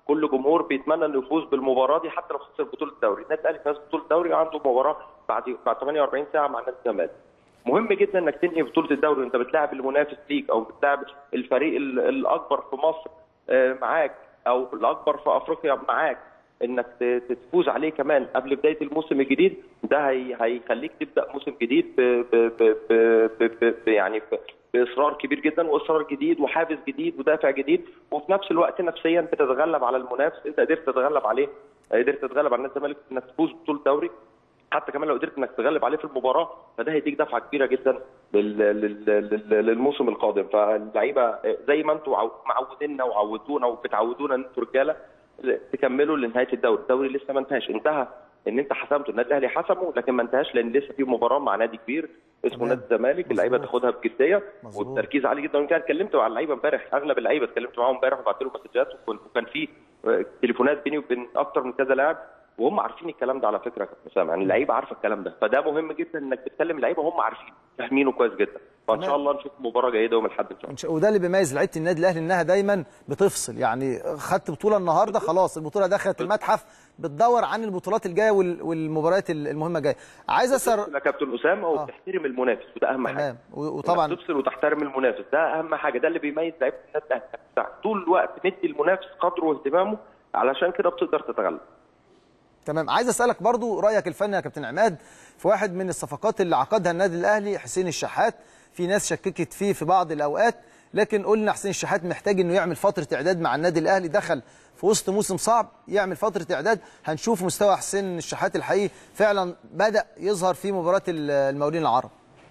كل جمهور بيتمنى انه يفوز بالمباراه دي حتى لو خسر بطوله الدوري النادي الاهلي فاز بطوله الدوري وعنده مباراه بعد بعد 48 ساعه مع نادي الزمالك مهم جدا انك تنهي بطوله الدوري وانت بتلاعب المنافس ليك او بتلاعب الفريق ال- الاكبر في مصر آه، معاك او الاكبر في افريقيا معاك انك ت- تفوز عليه كمان قبل بدايه الموسم الجديد ده هي هيخليك تبدا موسم جديد ب ب ب ب ب ب ب يعني ب باصرار كبير جدا واصرار جديد وحافز جديد ودافع جديد وفي نفس الوقت نفسيا بتتغلب على المنافس انت قدرت تتغلب عليه قدرت تتغلب على نادي الزمالك انك تفوز بطوله الدوري حتى كمان لو قدرت انك تغلب عليه في المباراه فده هيديك دفعه كبيره جدا لل- لل- لل- للموسم القادم فاللعيبه زي ما انتم عو- معودينا وعودونا وبتعودونا ان انتوا رجاله تكملوا لنهايه الدوري، الدوري لسه ما انتهاش، انتهى ان انت حسمته النادي الاهلي حسمه لكن ما انتهاش لان لسه في مباراه مع نادي كبير اسمه نادي الزمالك اللعيبه تاخدها بجديه والتركيز عالي جدا ويمكن اتكلمت مع اللعيبه امبارح اغلب اللعيبه اتكلمت معاهم امبارح وبعت لهم مسجات وكن- وكان في آه، تليفونات بيني وبين اكتر من كذا لاعب وهم عارفين الكلام ده على فكره يا كابتن اسامه يعني اللعيبه عارفه الكلام ده فده مهم جدا انك تتكلم اللعيبه وهم عارفين فاهمينه كويس جدا فان شاء الله نشوف مباراه جيده يوم الاحد ان شاء الله إن شاء- وده اللي بيميز لعيبه النادي الاهلي انها دايما بتفصل يعني خدت بطوله النهارده خلاص البطوله دخلت المتحف بتدور عن البطولات الجايه وال- والمباريات المهمه جايه عايز اسال يا كابتن اسامه وبتحترم المنافس وده اهم حاجه تمام و- وطبعا إنك تفصل وتحترم المنافس ده اهم حاجه ده اللي بيميز لعيبه النادي الاهلي طول الوقت مدي المنافس قدره واهتمامه علشان كده بتقدر تتغلب تمام عايز اسالك برضو رايك الفني يا كابتن عماد في واحد من الصفقات اللي عقدها النادي الاهلي حسين الشحات في ناس شككت فيه في بعض الاوقات لكن قلنا حسين الشحات محتاج انه يعمل فتره اعداد مع النادي الاهلي دخل في وسط موسم صعب يعمل فتره اعداد هنشوف مستوى حسين الشحات الحقيقي فعلا بدا يظهر في مباراه ال- المقاولين العرب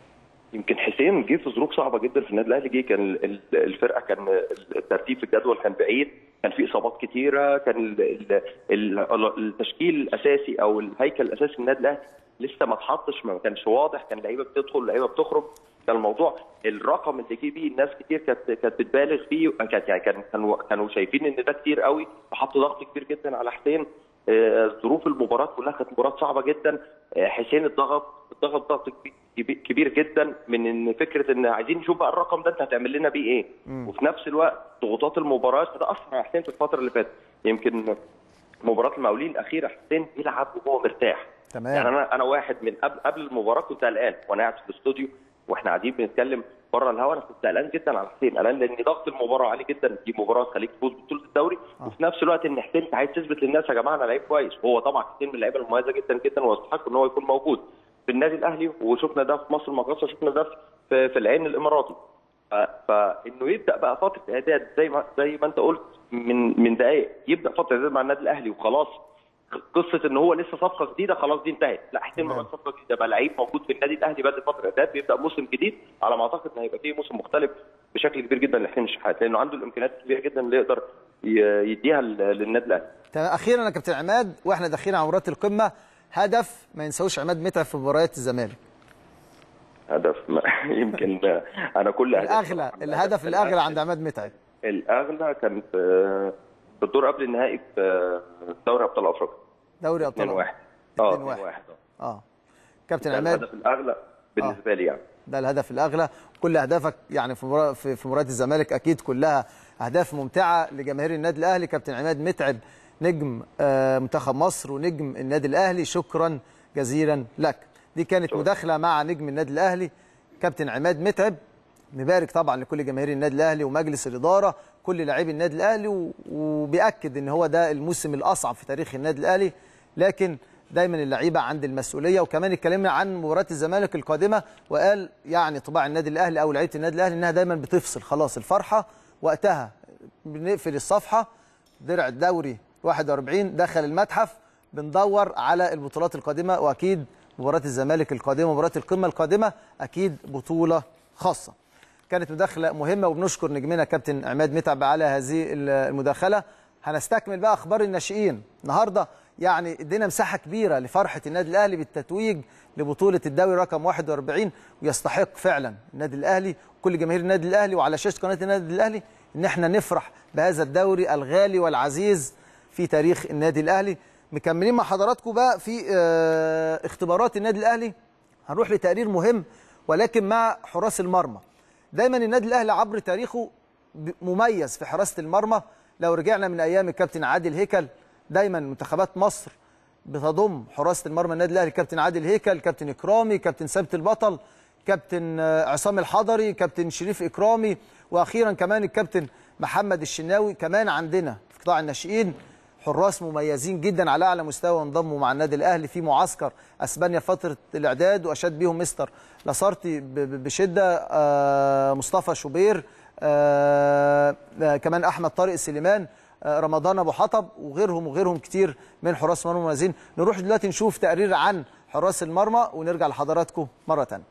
يمكن حسين جه في ظروف صعبه جدا في النادي الاهلي جه كان ال- ال- الفرقه كان الترتيب في الجدول كان بعيد كان في اصابات كتيره كان ال- ال- ال- التشكيل الاساسي او الهيكل الاساسي للنادي الاهلي لسه ما اتحطش ما كانش واضح كان لعيبه بتدخل لعيبه بتخرج كان الموضوع الرقم اللي جه بيه الناس كتير كانت كانت بتبالغ فيه كانت يعني كان كانوا كانوا شايفين ان ده كتير قوي فحطوا ضغط كبير جدا على حسين آه، ظروف المباراه كلها كانت مباراه صعبه جدا آه، حسين اتضغط اتضغط ضغط كبي- كبير جدا من ان فكره ان عايزين نشوف بقى الرقم ده انت هتعمل لنا بيه ايه وفي نفس الوقت ضغوطات المباراه ده اثر على حسين في الفتره اللي فاتت يمكن مباراه المقاولين الاخيره حسين بيلعب وهو مرتاح تمام. يعني انا انا واحد من قبل قبل المباراه كنت قلقان وانا قاعد في الاستوديو واحنا قاعدين بنتكلم بره الهوا انا كنت قلقان جدا على حسين قلقان لان ضغط المباراه عالي جدا دي مباراه تخليك تفوز ببطوله الدوري وفي نفس الوقت ان حسين انت عايز تثبت للناس يا جماعه انا لعيب كويس وهو طبعا حسين من اللعيبه المميزه جدا جدا ويستحق ان هو يكون موجود في النادي الاهلي وشفنا ده في مصر المقاصه شفنا ده في, في العين الاماراتي ف- فانه يبدا بقى فتره اعداد زي ما زي ما انت قلت من من دقائق يبدا فتره اعداد مع النادي الاهلي وخلاص قصه ان هو لسه صفقه جديده خلاص دي انتهت لا حسين ما بقاش صفقه جديده بقى لعيب موجود في النادي الاهلي بعد فتره اعداد بيبدا موسم جديد على ما اعتقد ان هيبقى فيه موسم مختلف بشكل كبير جدا لحسين الشحات لانه عنده الامكانيات الكبيره جدا اللي يقدر ي- يديها ل- للنادي الاهلي تمام اخيرا يا كابتن عماد واحنا داخلين على مباراه القمه هدف ما ينساوش عماد متعب في مباريات الزمالك هدف ما يمكن انا كل أهدافي الاغلى الهدف الاغلى عند عماد متعب الاغلى كان في في الدور قبل النهائي في دوري ابطال افريقيا دوري ابطال 2 1 اه 2 2-1. 1 اه كابتن ده عماد الهدف الاغلى بالنسبه لي يعني ده الهدف الاغلى كل اهدافك يعني في مباراه في في مباريات الزمالك اكيد كلها اهداف ممتعه لجماهير النادي الاهلي كابتن عماد متعب نجم آه، منتخب مصر ونجم النادي الاهلي شكرا جزيلا لك دي كانت مداخله مع نجم النادي الاهلي كابتن عماد متعب نبارك طبعا لكل جماهير النادي الاهلي ومجلس الاداره كل لاعبي النادي الاهلي و- وبياكد ان هو ده الموسم الاصعب في تاريخ النادي الاهلي لكن دايما اللعيبه عند المسؤوليه وكمان اتكلمنا عن مباراه الزمالك القادمه وقال يعني طباع النادي الاهلي او لعيبه النادي الاهلي انها دايما بتفصل خلاص الفرحه وقتها بنقفل الصفحه درع الدوري 41 دخل المتحف بندور على البطولات القادمه واكيد مباراه الزمالك القادمه مباراه القمه القادمه اكيد بطوله خاصه كانت مداخله مهمه وبنشكر نجمنا كابتن عماد متعب على هذه المداخله هنستكمل بقى اخبار الناشئين النهارده يعني ادينا مساحه كبيره لفرحه النادي الاهلي بالتتويج لبطوله الدوري رقم 41 ويستحق فعلا النادي الاهلي وكل جماهير النادي الاهلي وعلى شاشه قناه النادي الاهلي ان احنا نفرح بهذا الدوري الغالي والعزيز في تاريخ النادي الاهلي مكملين مع حضراتكم بقى في آه، اختبارات النادي الاهلي هنروح لتقرير مهم ولكن مع حراس المرمى دايما النادي الاهلي عبر تاريخه ب- مميز في حراسه المرمى لو رجعنا من ايام الكابتن عادل هيكل دايما منتخبات مصر بتضم حراسه المرمى النادي الاهلي كابتن عادل هيكل كابتن اكرامي كابتن ثابت البطل كابتن آه، عصام الحضري كابتن شريف اكرامي واخيرا كمان الكابتن محمد الشناوي كمان عندنا في قطاع الناشئين حراس مميزين جدا على اعلى مستوى انضموا مع النادي الاهلي في معسكر اسبانيا فتره الاعداد واشاد بيهم مستر لاسارتي ب- ب- بشده آه، مصطفى شوبير آه، آه، كمان احمد طارق سليمان آه، رمضان ابو حطب وغيرهم وغيرهم كتير من حراس المرمى المميزين نروح دلوقتي نشوف تقرير عن حراس المرمى ونرجع لحضراتكم مره ثانيه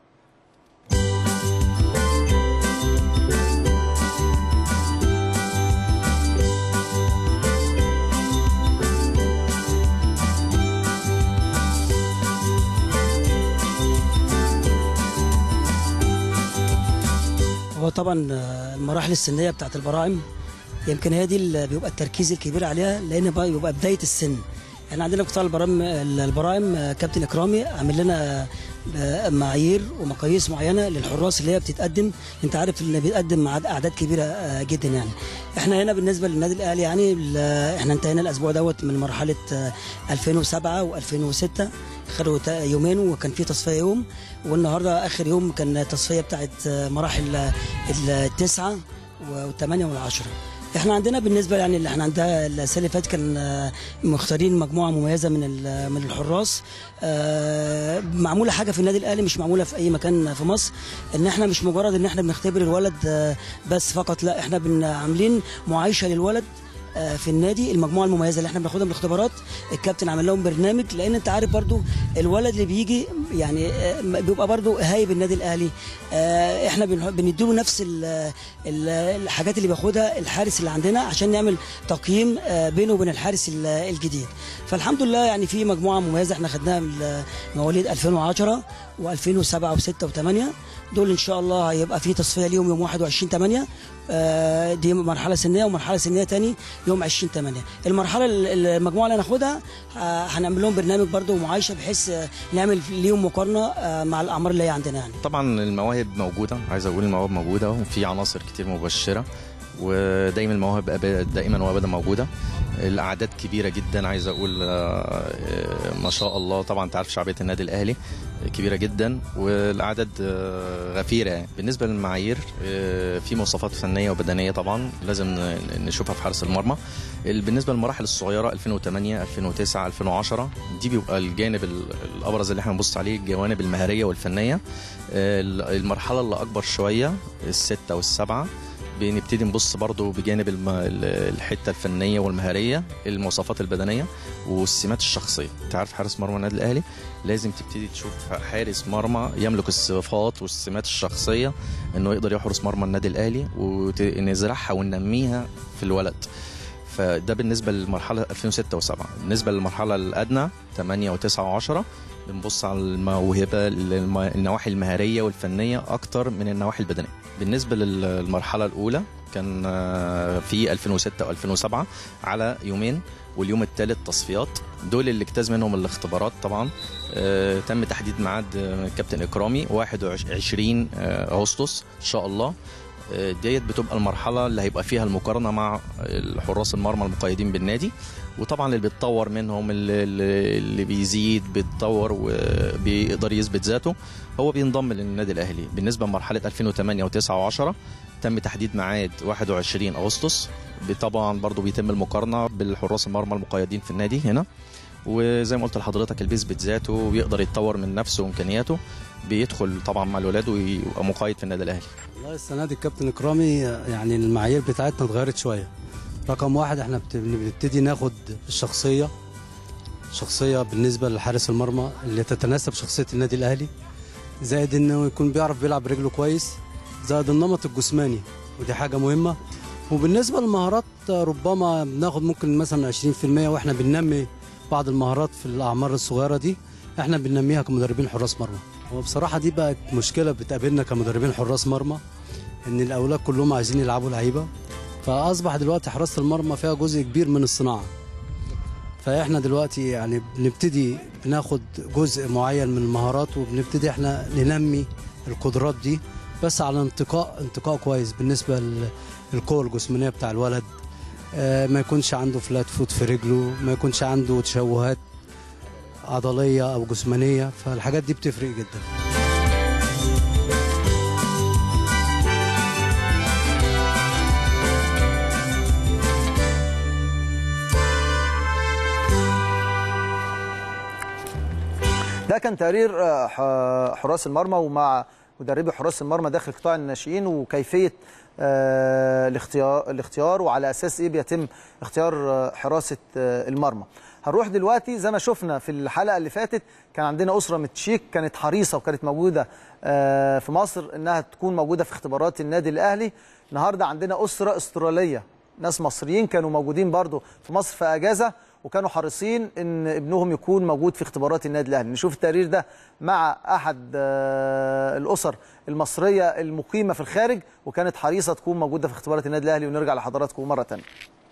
هو طبعا آه، المراحل السنيه بتاعت البراعم يمكن هي دي اللي بيبقى التركيز الكبير عليها لان بقى يبقى بدايه السن يعني عندنا قطاع البراعم البراعم آه، كابتن اكرامي عامل لنا آه، معايير ومقاييس معينه للحراس اللي هي بتتقدم انت عارف اللي بيتقدم مع اعداد كبيره آه، جدا يعني احنا هنا بالنسبه للنادي الاهلي يعني ال- احنا انتهينا الاسبوع دوت من مرحله آه، 2007 و2006 خدوا تا- يومين وكان في تصفيه يوم والنهارده اخر يوم كان تصفيه بتاعت آه، مراحل آه، التسعه والثمانيه والعشره احنا عندنا بالنسبه يعني اللي احنا عندها السنه اللي فاتت كان آه، مختارين مجموعه مميزه من ال- من الحراس آه، معموله حاجه في النادي الاهلي مش معموله في اي مكان في مصر ان احنا مش مجرد ان احنا بنختبر الولد آه، بس فقط لا احنا بن- عاملين معايشه للولد آه، في النادي المجموعه المميزه اللي احنا بناخدها من الاختبارات الكابتن عمل لهم برنامج لان انت عارف برضو الولد اللي بيجي يعني آه، بيبقى برضو هايب النادي الاهلي آه، احنا بنح- بنديله نفس ال- ال- الحاجات اللي بياخدها الحارس اللي عندنا عشان نعمل تقييم آه، بينه وبين الحارس ال- الجديد فالحمد لله يعني في مجموعه مميزه احنا خدناها من مواليد 2010 و2007 و6 و8 دول ان شاء الله هيبقى في تصفيه ليهم يوم 21 8 آه، دي مرحله سنيه ومرحله سنيه تاني يوم 20 8 المرحله ال- المجموعه اللي هناخدها آه، هنعمل لهم برنامج برضو معايشه بحيث آه، نعمل ليهم مقارنه آه، مع الاعمار اللي هي عندنا يعني طبعا المواهب موجوده عايز اقول المواهب موجوده وفي عناصر كتير مبشره ودايما المواهب أب- دائما وابدا موجوده الاعداد كبيره جدا عايز اقول آه، آه، ما شاء الله طبعا انت عارف شعبيه النادي الاهلي كبيره جدا والاعداد آه، غفيره يعني. بالنسبه للمعايير آه، في مواصفات فنيه وبدنيه طبعا لازم ن- نشوفها في حارس المرمى ال- بالنسبه للمراحل الصغيره 2008 2009 2010 دي بيبقى الجانب ال- الابرز اللي احنا بنبص عليه الجوانب المهاريه والفنيه ال- المرحله اللي اكبر شويه السته والسبعه بنبتدي نبص برضو بجانب الم... ال- الحته الفنيه والمهاريه المواصفات البدنيه والسمات الشخصيه انت عارف حارس مرمى النادي الاهلي لازم تبتدي تشوف حارس مرمى يملك الصفات والسمات الشخصيه انه يقدر يحرس مرمى النادي الاهلي ونزرعها وننميها في الولد فده بالنسبه للمرحله 2006 و7 بالنسبه للمرحله الادنى 8 و9 و10 بنبص على الموهبه الم- النواحي المهاريه والفنيه اكتر من النواحي البدنيه بالنسبه للمرحله الاولى كان آه، في 2006 و2007 على يومين واليوم الثالث تصفيات دول اللي اجتاز منهم الاختبارات طبعا آه، تم تحديد ميعاد آه، كابتن اكرامي 21 آه، اغسطس ان شاء الله آه، ديت بتبقى المرحله اللي هيبقى فيها المقارنه مع الحراس المرمى المقيدين بالنادي وطبعا اللي بيتطور منهم اللي, اللي اللي بيزيد بيتطور وبيقدر يثبت ذاته هو بينضم للنادي الاهلي بالنسبه لمرحله 2008 و9 و10 تم تحديد ميعاد 21 اغسطس طبعا برضو بيتم المقارنه بالحراس المرمى المقيدين في النادي هنا وزي ما قلت لحضرتك اللي بيثبت ذاته وبيقدر يتطور من نفسه وامكانياته بيدخل طبعا مع الولاد ويبقى مقيد في النادي الاهلي والله السنه دي الكابتن اكرامي يعني المعايير بتاعتنا اتغيرت شويه رقم واحد احنا بت- بنبتدي ناخد الشخصيه شخصيه بالنسبه لحارس المرمى اللي تتناسب شخصيه النادي الاهلي زائد انه يكون بيعرف بيلعب رجله كويس زائد النمط الجسماني ودي حاجه مهمه وبالنسبه للمهارات ربما بناخد ممكن مثلا 20% واحنا بننمي بعض المهارات في الاعمار الصغيره دي احنا بننميها كمدربين حراس مرمى وبصراحه دي بقت مشكله بتقابلنا كمدربين حراس مرمى ان الاولاد كلهم عايزين يلعبوا لعيبه فاصبح دلوقتي حراسه المرمى فيها جزء كبير من الصناعه فاحنا دلوقتي يعني بنبتدي بناخد جزء معين من المهارات وبنبتدي احنا ننمي القدرات دي بس على انتقاء انتقاء كويس بالنسبه للقوه الجسمانيه بتاع الولد آه، ما يكونش عنده فلات فوت في رجله ما يكونش عنده تشوهات عضليه او جسمانيه فالحاجات دي بتفرق جدا ده كان تقرير آه، ح- حراس المرمى ومع مدربي حراس المرمى داخل قطاع الناشئين وكيفيه آه، الاختيار الاختيار وعلى اساس ايه بيتم اختيار آه، حراسه آه، المرمى. هنروح دلوقتي زي ما شفنا في الحلقه اللي فاتت كان عندنا اسره من تشيك كانت حريصه وكانت موجوده آه، في مصر انها تكون موجوده في اختبارات النادي الاهلي. النهارده عندنا اسره استراليه ناس مصريين كانوا موجودين برضو في مصر في اجازه وكانوا حريصين ان ابنهم يكون موجود في اختبارات النادي الاهلي نشوف التقرير ده مع احد آه، الاسر المصريه المقيمه في الخارج وكانت حريصه تكون موجوده في اختبارات النادي الاهلي ونرجع لحضراتكم مره ثانيه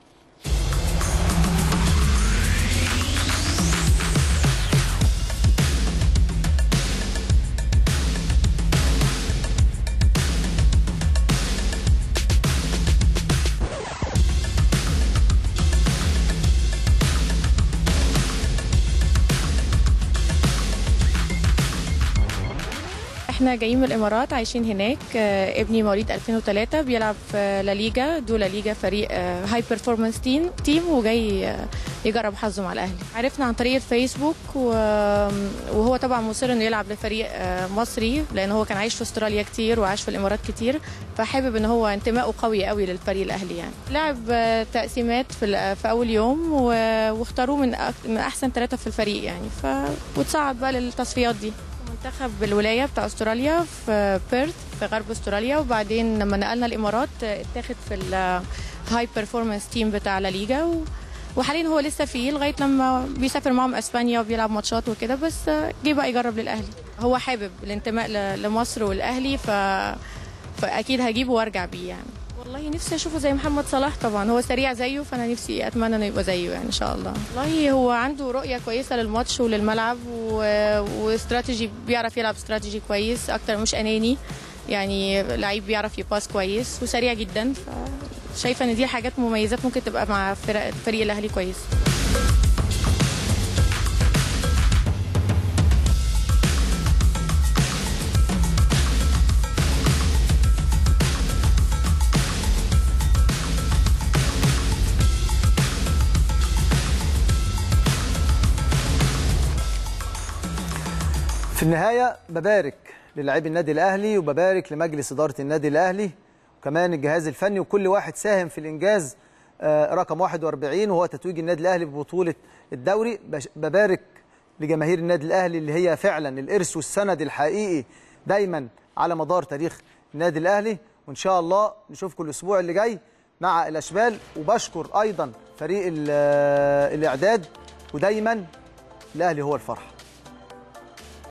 احنا جايين من الامارات عايشين هناك آه، ابني مواليد 2003 بيلعب في لا ليجا دو لا ليجا فريق هاي بيرفورمانس تيم تيم وجاي آه، يجرب حظه مع الاهلي عرفنا عن طريق الفيسبوك و- وهو طبعا مصر انه يلعب لفريق آه، مصري لان هو كان عايش في استراليا كتير وعاش في الامارات كتير فحابب ان هو انتمائه قوي قوي للفريق الاهلي يعني لعب آه، تقسيمات في ال- في اول يوم و- واختاروه من أك- من احسن ثلاثه في الفريق يعني ف وتصعد بقى للتصفيات دي منتخب الولايه بتاع استراليا في بيرث في غرب استراليا وبعدين لما نقلنا الامارات آه، اتاخد في الهاي بيرفورمانس تيم بتاع لا ليجا و... وحاليا هو لسه فيه لغايه لما بيسافر معاهم اسبانيا وبيلعب ماتشات وكده بس آه، جه بقى يجرب للاهلي هو حابب الانتماء ل- لمصر والاهلي ف... فاكيد هجيبه وارجع بيه يعني والله نفسي اشوفه زي محمد صلاح طبعا هو سريع زيه فانا نفسي اتمنى انه يبقى زيه يعني ان شاء الله والله هو عنده رؤيه كويسه للماتش وللملعب و... واستراتيجي بيعرف يلعب استراتيجي كويس اكتر مش اناني يعني لعيب بيعرف يباس كويس وسريع جدا فشايفه ان دي حاجات مميزات ممكن تبقى مع فرق فريق الاهلي كويس في النهايه ببارك للاعبي النادي الاهلي وببارك لمجلس اداره النادي الاهلي وكمان الجهاز الفني وكل واحد ساهم في الانجاز آه، رقم 41 وهو تتويج النادي الاهلي ببطوله الدوري بش- ببارك لجماهير النادي الاهلي اللي هي فعلا الارث والسند الحقيقي دايما على مدار تاريخ النادي الاهلي وان شاء الله نشوفكم الاسبوع اللي جاي مع الاشبال وبشكر ايضا فريق ال- آه، الاعداد ودايما الاهلي هو الفرحه